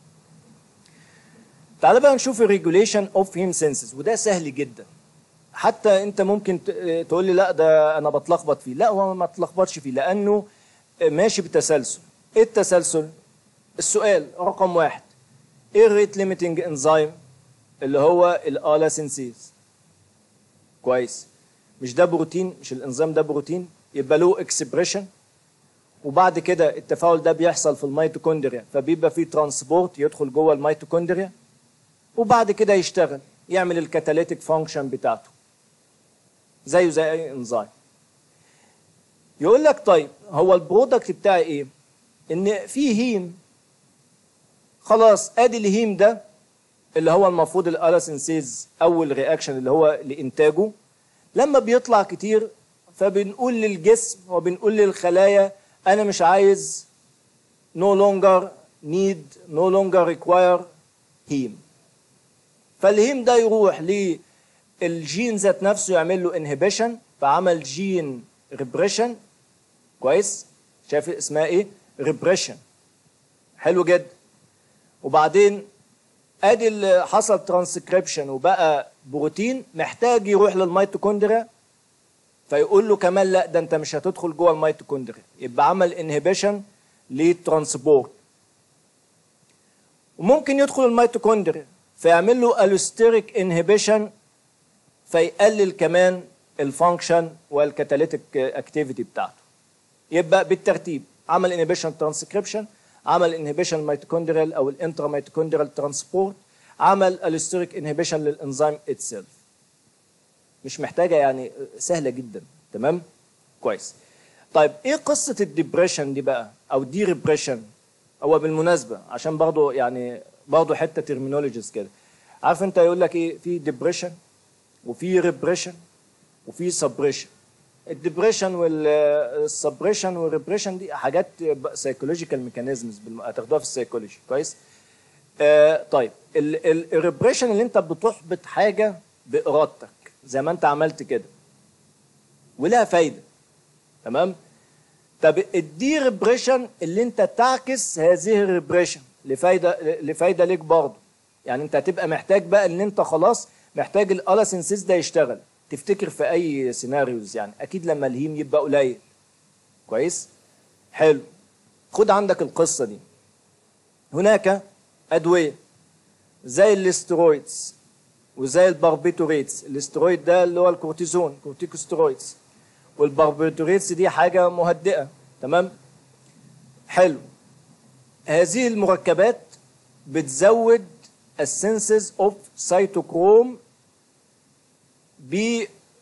تعال بقى نشوف الريجوليشن اوف هيم سنسز وده سهل جدا حتى انت ممكن ت- تقول لي لا ده انا بتلخبط فيه لا هو ما تلخبطش فيه لانه ماشي بتسلسل ايه التسلسل السؤال رقم واحد ايه الريت ليميتنج انزيم اللي هو الالا سينسيز كويس مش ده بروتين مش الانزيم ده بروتين يبقى له اكسبريشن وبعد كده التفاعل ده بيحصل في الميتوكوندريا فبيبقى فيه ترانسبورت يدخل جوه الميتوكوندريا وبعد كده يشتغل يعمل الكاتاليتيك فانكشن بتاعته زيه زي اي انزيم يقول لك طيب هو البرودكت بتاعي ايه ان في هيم خلاص ادي الهيم ده اللي هو المفروض الالاسنسيز اول رياكشن اللي هو لانتاجه لما بيطلع كتير فبنقول للجسم وبنقول للخلايا انا مش عايز no longer need no longer require هيم فالهيم ده يروح للجين ذات نفسه يعمل له انهبيشن فعمل جين ريبريشن كويس شايف اسمها ايه ريبريشن حلو جدا وبعدين ادي اللي حصل ترانسكريبشن وبقى بروتين محتاج يروح للميتوكوندريا فيقول له كمان لا ده انت مش هتدخل جوه الميتوكوندريا يبقى عمل انهبيشن للترانسبورت وممكن يدخل الميتوكوندريا فيعمل له الوستيريك انهبيشن فيقلل كمان الفانكشن والكاتاليتيك اكتيفيتي بتاعته يبقى بالترتيب عمل انهبيشن ترانسكريبشن عمل انهبيشن ميتوكوندريال او الانترا ميتوكوندريال ترانسبورت عمل الوستيريك انهبيشن للانزيم اتسيلف مش محتاجه يعني سهله جدا تمام كويس طيب ايه قصه الديبريشن دي بقى او دي ريبريشن هو بالمناسبه عشان برضه يعني برضه حته ترمينولوجيز كده عارف انت يقول لك ايه في ديبريشن وفي ريبريشن وفي سبريشن الديبريشن والسبريشن والريبريشن دي حاجات سايكولوجيكال ميكانيزمز هتاخدوها في السايكولوجي كويس آه طيب الريبريشن اللي انت بتحبط حاجه بارادتك زي ما انت عملت كده ولها فايده تمام طب الدي ريبريشن اللي انت تعكس هذه الريبريشن لفايده لفايده ليك برضه يعني انت هتبقى محتاج بقى ان انت خلاص محتاج الالاسنسيس ده يشتغل تفتكر في اي سيناريوز يعني اكيد لما الهيم يبقى قليل كويس حلو خد عندك القصه دي هناك ادويه زي الاسترويدز وزي الباربيتوريتس الاسترويد ده اللي هو الكورتيزون كورتيكوسترويدز والباربيتوريتس دي حاجه مهدئه تمام حلو هذه المركبات بتزود السنسز اوف سيتوكروم ب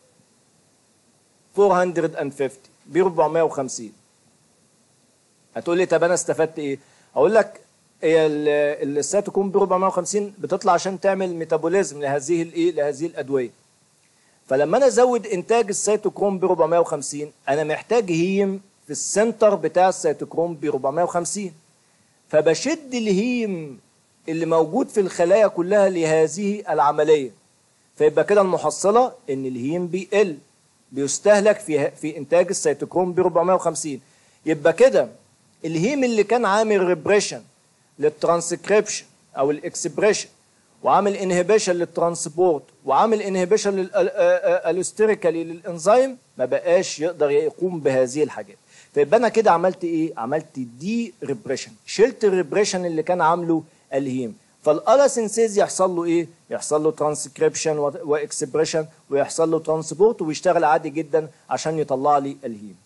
450 ب 450 هتقول لي طب انا استفدت ايه؟ اقول لك هي السيتوكروم ب 450 بتطلع عشان تعمل ميتابوليزم لهذه الايه؟ لهذه الادويه. فلما انا ازود انتاج السيتوكروم ب 450 انا محتاج هيم في السنتر بتاع السيتوكروم ب 450 فبشد الهيم اللي موجود في الخلايا كلها لهذه العمليه فيبقى كده المحصله ان الهيم بيقل بيستهلك في في انتاج السيتوكروم ب 450 يبقى كده الهيم اللي كان عامل ريبريشن للترانسكريبشن او الاكسبريشن وعامل انهبيشن للترانسبورت وعامل انهبيشن للاستيريكالي للانزيم ما بقاش يقدر يقوم بهذه الحاجات فيبقى انا كده عملت ايه عملت دي ريبريشن شلت الريبريشن اللي كان عامله الهيم فالالاسنسيز يحصل له ايه يحصل له ترانسكريبشن واكسبريشن ويحصل له ترانسبورت ويشتغل عادي جدا عشان يطلع لي الهيم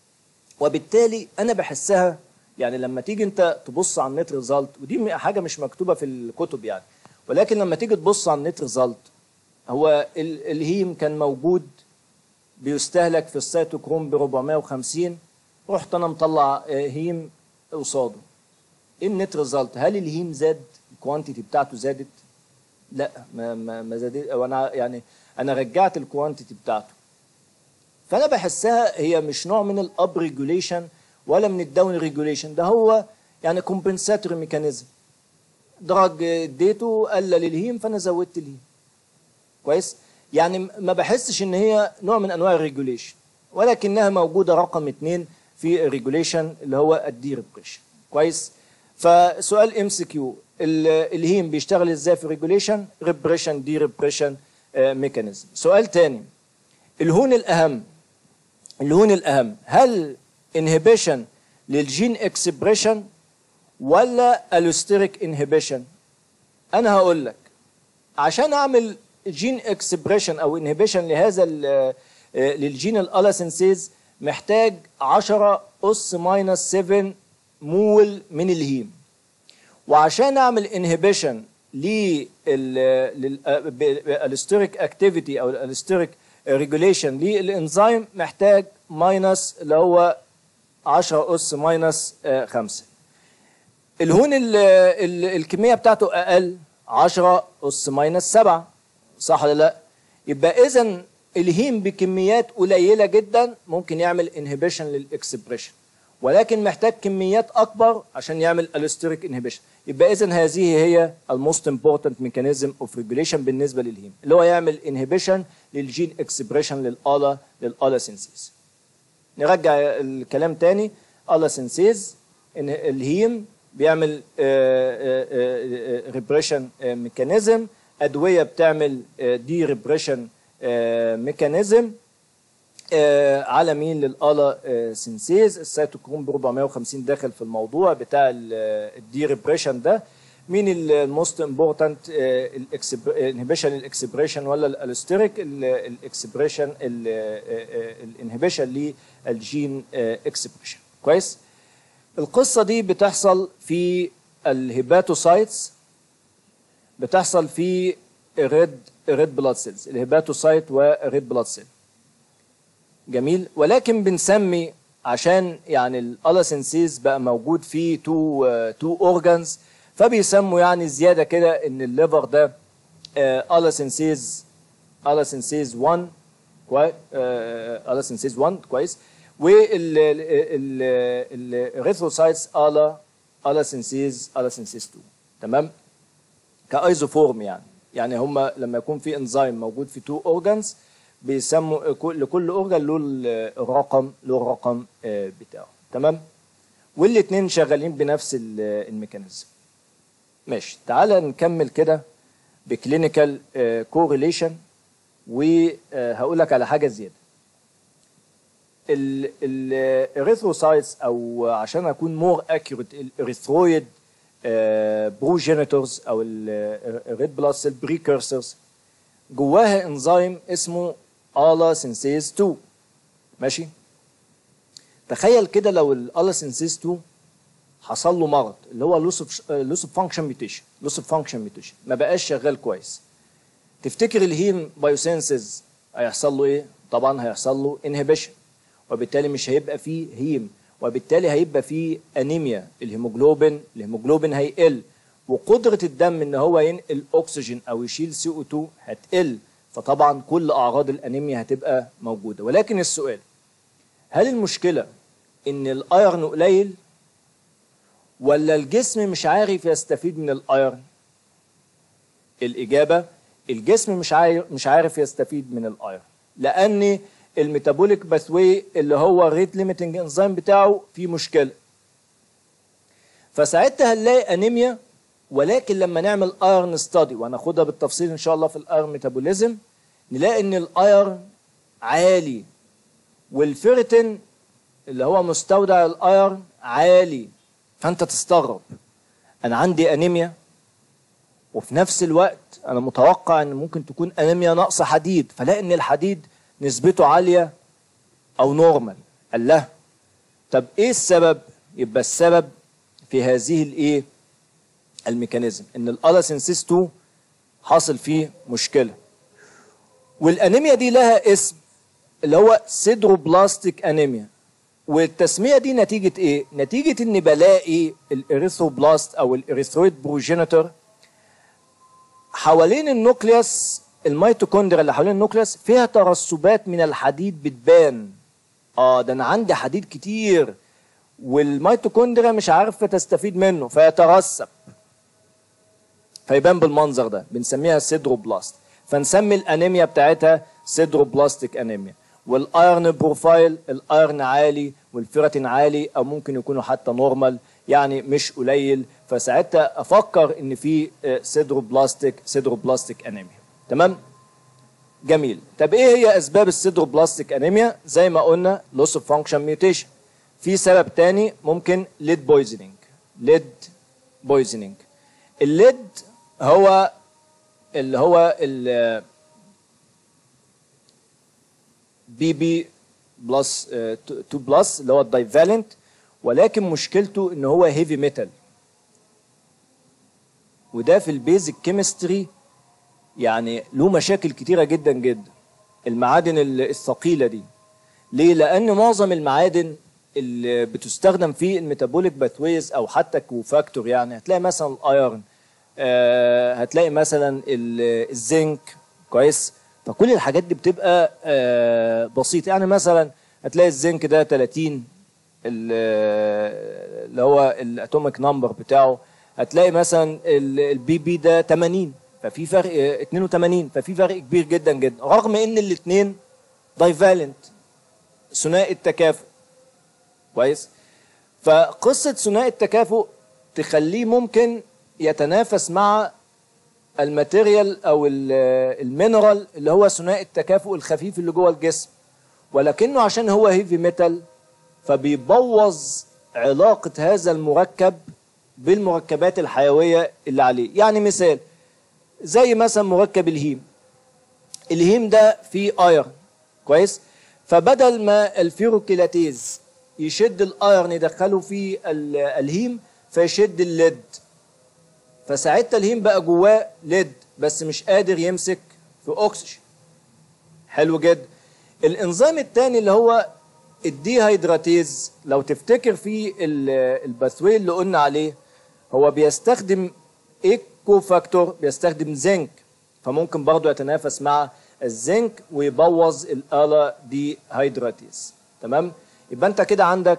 وبالتالي انا بحسها يعني لما تيجي انت تبص على النت ريزلت ودي حاجه مش مكتوبه في الكتب يعني ولكن لما تيجي تبص على النت ريزلت هو الهيم كان موجود بيستهلك في السيتوكروم ب 450 رحت انا مطلع هيم قصاده ايه النت ريزلت هل الهيم زاد الكوانتيتي بتاعته زادت لا ما ما, ما زادت وانا يعني انا رجعت الكوانتيتي بتاعته فانا بحسها هي مش نوع من الاب ريجوليشن ولا من الداون ريجوليشن ده هو يعني كومبنساتوري ميكانيزم دراج اديته قلل الهيم فانا زودت الهيم كويس يعني ما بحسش ان هي نوع من انواع الريجوليشن ولكنها موجوده رقم اثنين في الريجوليشن اللي هو الدي ريبريشن كويس فسؤال ام سي كيو الهيم بيشتغل ازاي في ريجوليشن ريبريشن دي ريبريشن ميكانيزم سؤال تاني الهون الاهم الهون الاهم هل انهبيشن للجين اكسبريشن ولا الوستيريك انهبيشن انا هقول لك عشان اعمل جين اكسبريشن او انهبيشن لهذا للجين الالاسنسيز محتاج 10 اس ماينس 7 مول من الهيم وعشان اعمل انهبيشن للستيريك اكتيفيتي او الستيريك ريجوليشن للانزيم محتاج ماينس اللي هو 10 اس ماينس 5 الهون ال ال الكميه بتاعته اقل 10 اس ماينس 7 صح ولا لا يبقى اذا الهيم بكميات قليله جدا ممكن يعمل انهبيشن للاكسبريشن ولكن محتاج كميات اكبر عشان يعمل الستريك انهبيشن يبقى اذا هذه هي الموست امبورتنت ميكانيزم اوف ريجوليشن بالنسبه للهيم اللي هو يعمل انهبيشن للجين اكسبريشن للالا للالا سينسيز نرجع الكلام تاني الا سينسيز ان الهيم بيعمل ريبريشن ميكانيزم ادويه بتعمل دي ريبريشن ميكانيزم على مين للالا سينسيز السيتوكروم ب 450 داخل في الموضوع بتاع الدي ريبريشن ده مين الموست امبورتنت انهبيشن الاكسبريشن ولا الالستريك الاكسبريشن الانهبيشن للجين اكسبريشن كويس القصه دي بتحصل في الهيباتوسايتس بتحصل في الريد ريد بلاد سيلز الهيباتوسايت والريد بلاد سيل جميل ولكن بنسمي عشان يعني الالاسنسيز بقى موجود فيه تو تو اورجانز فبيسموا يعني زياده كده ان الليفر ده الاسنسيز الاسنسيز 1 كويس الاسنسيز 1 كويس والريثروسايتس الا الاسنسيز الاسنسيز 2 تمام كايزوفورم يعني يعني هم لما يكون في انزيم موجود في تو اورجانز بيسموا لكل اورجان له الرقم له الرقم بتاعه تمام والاثنين شغالين بنفس الميكانيزم ماشي تعالى نكمل كده بكلينيكال كورليشن وهقول لك على حاجه زياده الاريثروسايتس او عشان اكون مور اكيوريت الاريثرويد بروجينيتورز او الريد بلاد سيل بريكورسرز جواها انزيم اسمه الا سينسيز 2 ماشي تخيل كده لو الالا سينسيز 2 حصل له مرض اللي هو لوس اوف لوس اوف فانكشن ميوتيشن لوس اوف فانكشن ميوتيشن ما بقاش شغال كويس تفتكر الهيم بايوسينسز هيحصل له ايه طبعا هيحصل له انهبيشن وبالتالي مش هيبقى فيه هيم وبالتالي هيبقى فيه انيميا الهيموجلوبين الهيموجلوبين هيقل وقدرة الدم ان هو ينقل اكسجين او يشيل سي او 2 هتقل فطبعا كل اعراض الانيميا هتبقى موجودة ولكن السؤال هل المشكلة ان الايرن قليل ولا الجسم مش عارف يستفيد من الايرن الاجابة الجسم مش عارف مش عارف يستفيد من الايرن لان الميتابوليك باثوي اللي هو الريت ليميتنج انزيم بتاعه فيه مشكله فساعتها هنلاقي انيميا ولكن لما نعمل ايرن ستادي وهناخدها بالتفصيل ان شاء الله في الايرن ميتابوليزم نلاقي ان الايرن عالي والفيرتين اللي هو مستودع الايرن عالي فانت تستغرب انا عندي انيميا وفي نفس الوقت انا متوقع ان ممكن تكون انيميا نقص حديد فلاقي ان الحديد نسبته عاليه او نورمال قال له طب ايه السبب يبقى السبب في هذه الايه الميكانيزم ان الالاسنسيس 2 حاصل فيه مشكله والانيميا دي لها اسم اللي هو سيدروبلاستيك انيميا والتسميه دي نتيجه ايه نتيجه ان بلاقي الاريثروبلاست او الاريثرويد بروجينيتور حوالين النوكليوس الميتوكوندريا اللي حوالين النوكليوس فيها ترسبات من الحديد بتبان اه ده انا عندي حديد كتير والميتوكوندريا مش عارفه تستفيد منه فيترسب فيبان بالمنظر ده بنسميها سيدروبلاست فنسمي الانيميا بتاعتها سيدروبلاستيك انيميا والايرن بروفايل الايرن عالي والفيراتين عالي او ممكن يكونوا حتى نورمال يعني مش قليل فساعتها افكر ان في سيدروبلاستيك سيدروبلاستيك انيميا تمام جميل طب ايه هي اسباب السيدروبلاستيك انيميا زي ما قلنا لوس اوف فانكشن ميوتيشن في سبب تاني ممكن ليد بويزنينج ليد بويزنينج الليد هو اللي هو ال بي بي بلس 2 بلس اللي هو الدايفالنت ولكن مشكلته ان هو هيفي ميتال وده في البيزك كيمستري يعني له مشاكل كتيره جدا جدا المعادن الثقيله دي ليه لان معظم المعادن اللي بتستخدم في الميتابوليك باثويز او حتى كوفاكتور يعني هتلاقي مثلا الايرن آه، هتلاقي مثلا ال- الزنك كويس فكل الحاجات دي بتبقى آه، بسيطه يعني مثلا هتلاقي الزنك ده 30 ال- اللي هو الاتوميك نمبر بتاعه هتلاقي مثلا البي بي ده 80 ففي فرق آه، 82 ففي فرق كبير جدا جدا رغم ان الاثنين دايفالنت ثنائي التكافؤ كويس فقصه ثنائي التكافؤ تخليه ممكن يتنافس مع الماتيريال او ال- المينرال اللي هو ثنائي التكافؤ الخفيف اللي جوه الجسم ولكنه عشان هو هيفي ميتال فبيبوظ علاقة هذا المركب بالمركبات الحيوية اللي عليه يعني مثال زي مثلا مركب الهيم الهيم ده فيه ايرن كويس فبدل ما الفيروكيلاتيز يشد الايرن يدخله في ال- الهيم فيشد الليد فساعتها الهيم بقى جواه ليد بس مش قادر يمسك في اكسجين حلو جدا الانزيم الثاني اللي هو الديهيدراتيز لو تفتكر في ال- الباثوي اللي قلنا عليه هو بيستخدم ايكو فاكتور بيستخدم زنك فممكن برضه يتنافس مع الزنك ويبوظ الآلة دي هيدراتيز تمام يبقى انت كده عندك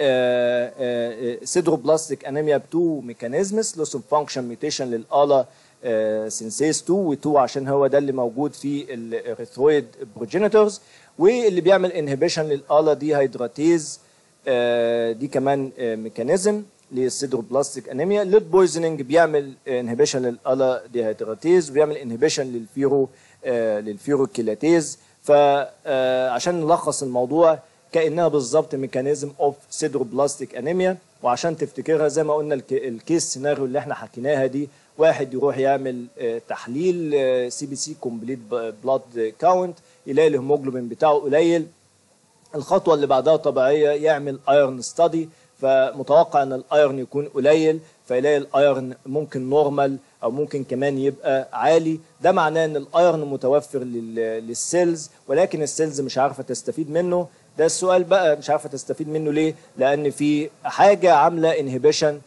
سيدروبلاستيك انيميا بتو ميكانيزمز لوس اوف فانكشن ميوتيشن للآلة سينسيز 2 و2 عشان هو ده اللي موجود في الاريثرويد بروجينيتورز واللي بيعمل انهبيشن للآلة دي هيدراتيز آه، دي كمان آه، ميكانيزم للسيدروبلاستيك انيميا ليد بويزنينج بيعمل انهبيشن للالا ديهيدراتيز وبيعمل انهبيشن للفيرو آه، للفيروكيلاتيز فعشان نلخص الموضوع كانها بالظبط ميكانيزم اوف سيدروبلاستيك انيميا وعشان تفتكرها زي ما قلنا الك- الكيس سيناريو اللي احنا حكيناها دي واحد يروح يعمل آه، تحليل سي بي سي كومبليت بلاد كاونت يلاقي الهيموجلوبين بتاعه قليل الخطوه اللي بعدها طبيعيه يعمل ايرن ستادي فمتوقع ان الايرن يكون قليل فيلاقي الايرن ممكن نورمال او ممكن كمان يبقى عالي ده معناه ان الايرن متوفر لل- للسيلز ولكن السيلز مش عارفه تستفيد منه ده السؤال بقى مش عارفه تستفيد منه ليه لان في حاجه عامله انهبيشن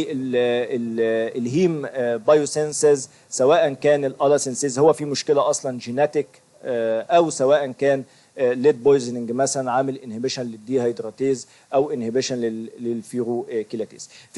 للهيم بايوسنسز سواء كان الالا سنسيز هو في مشكله اصلا جيناتيك او سواء كان ليد بويزنينج مثلا عامل انهبيشن للديهيدراتيز او انهبيشن للفيرو كيلاتيز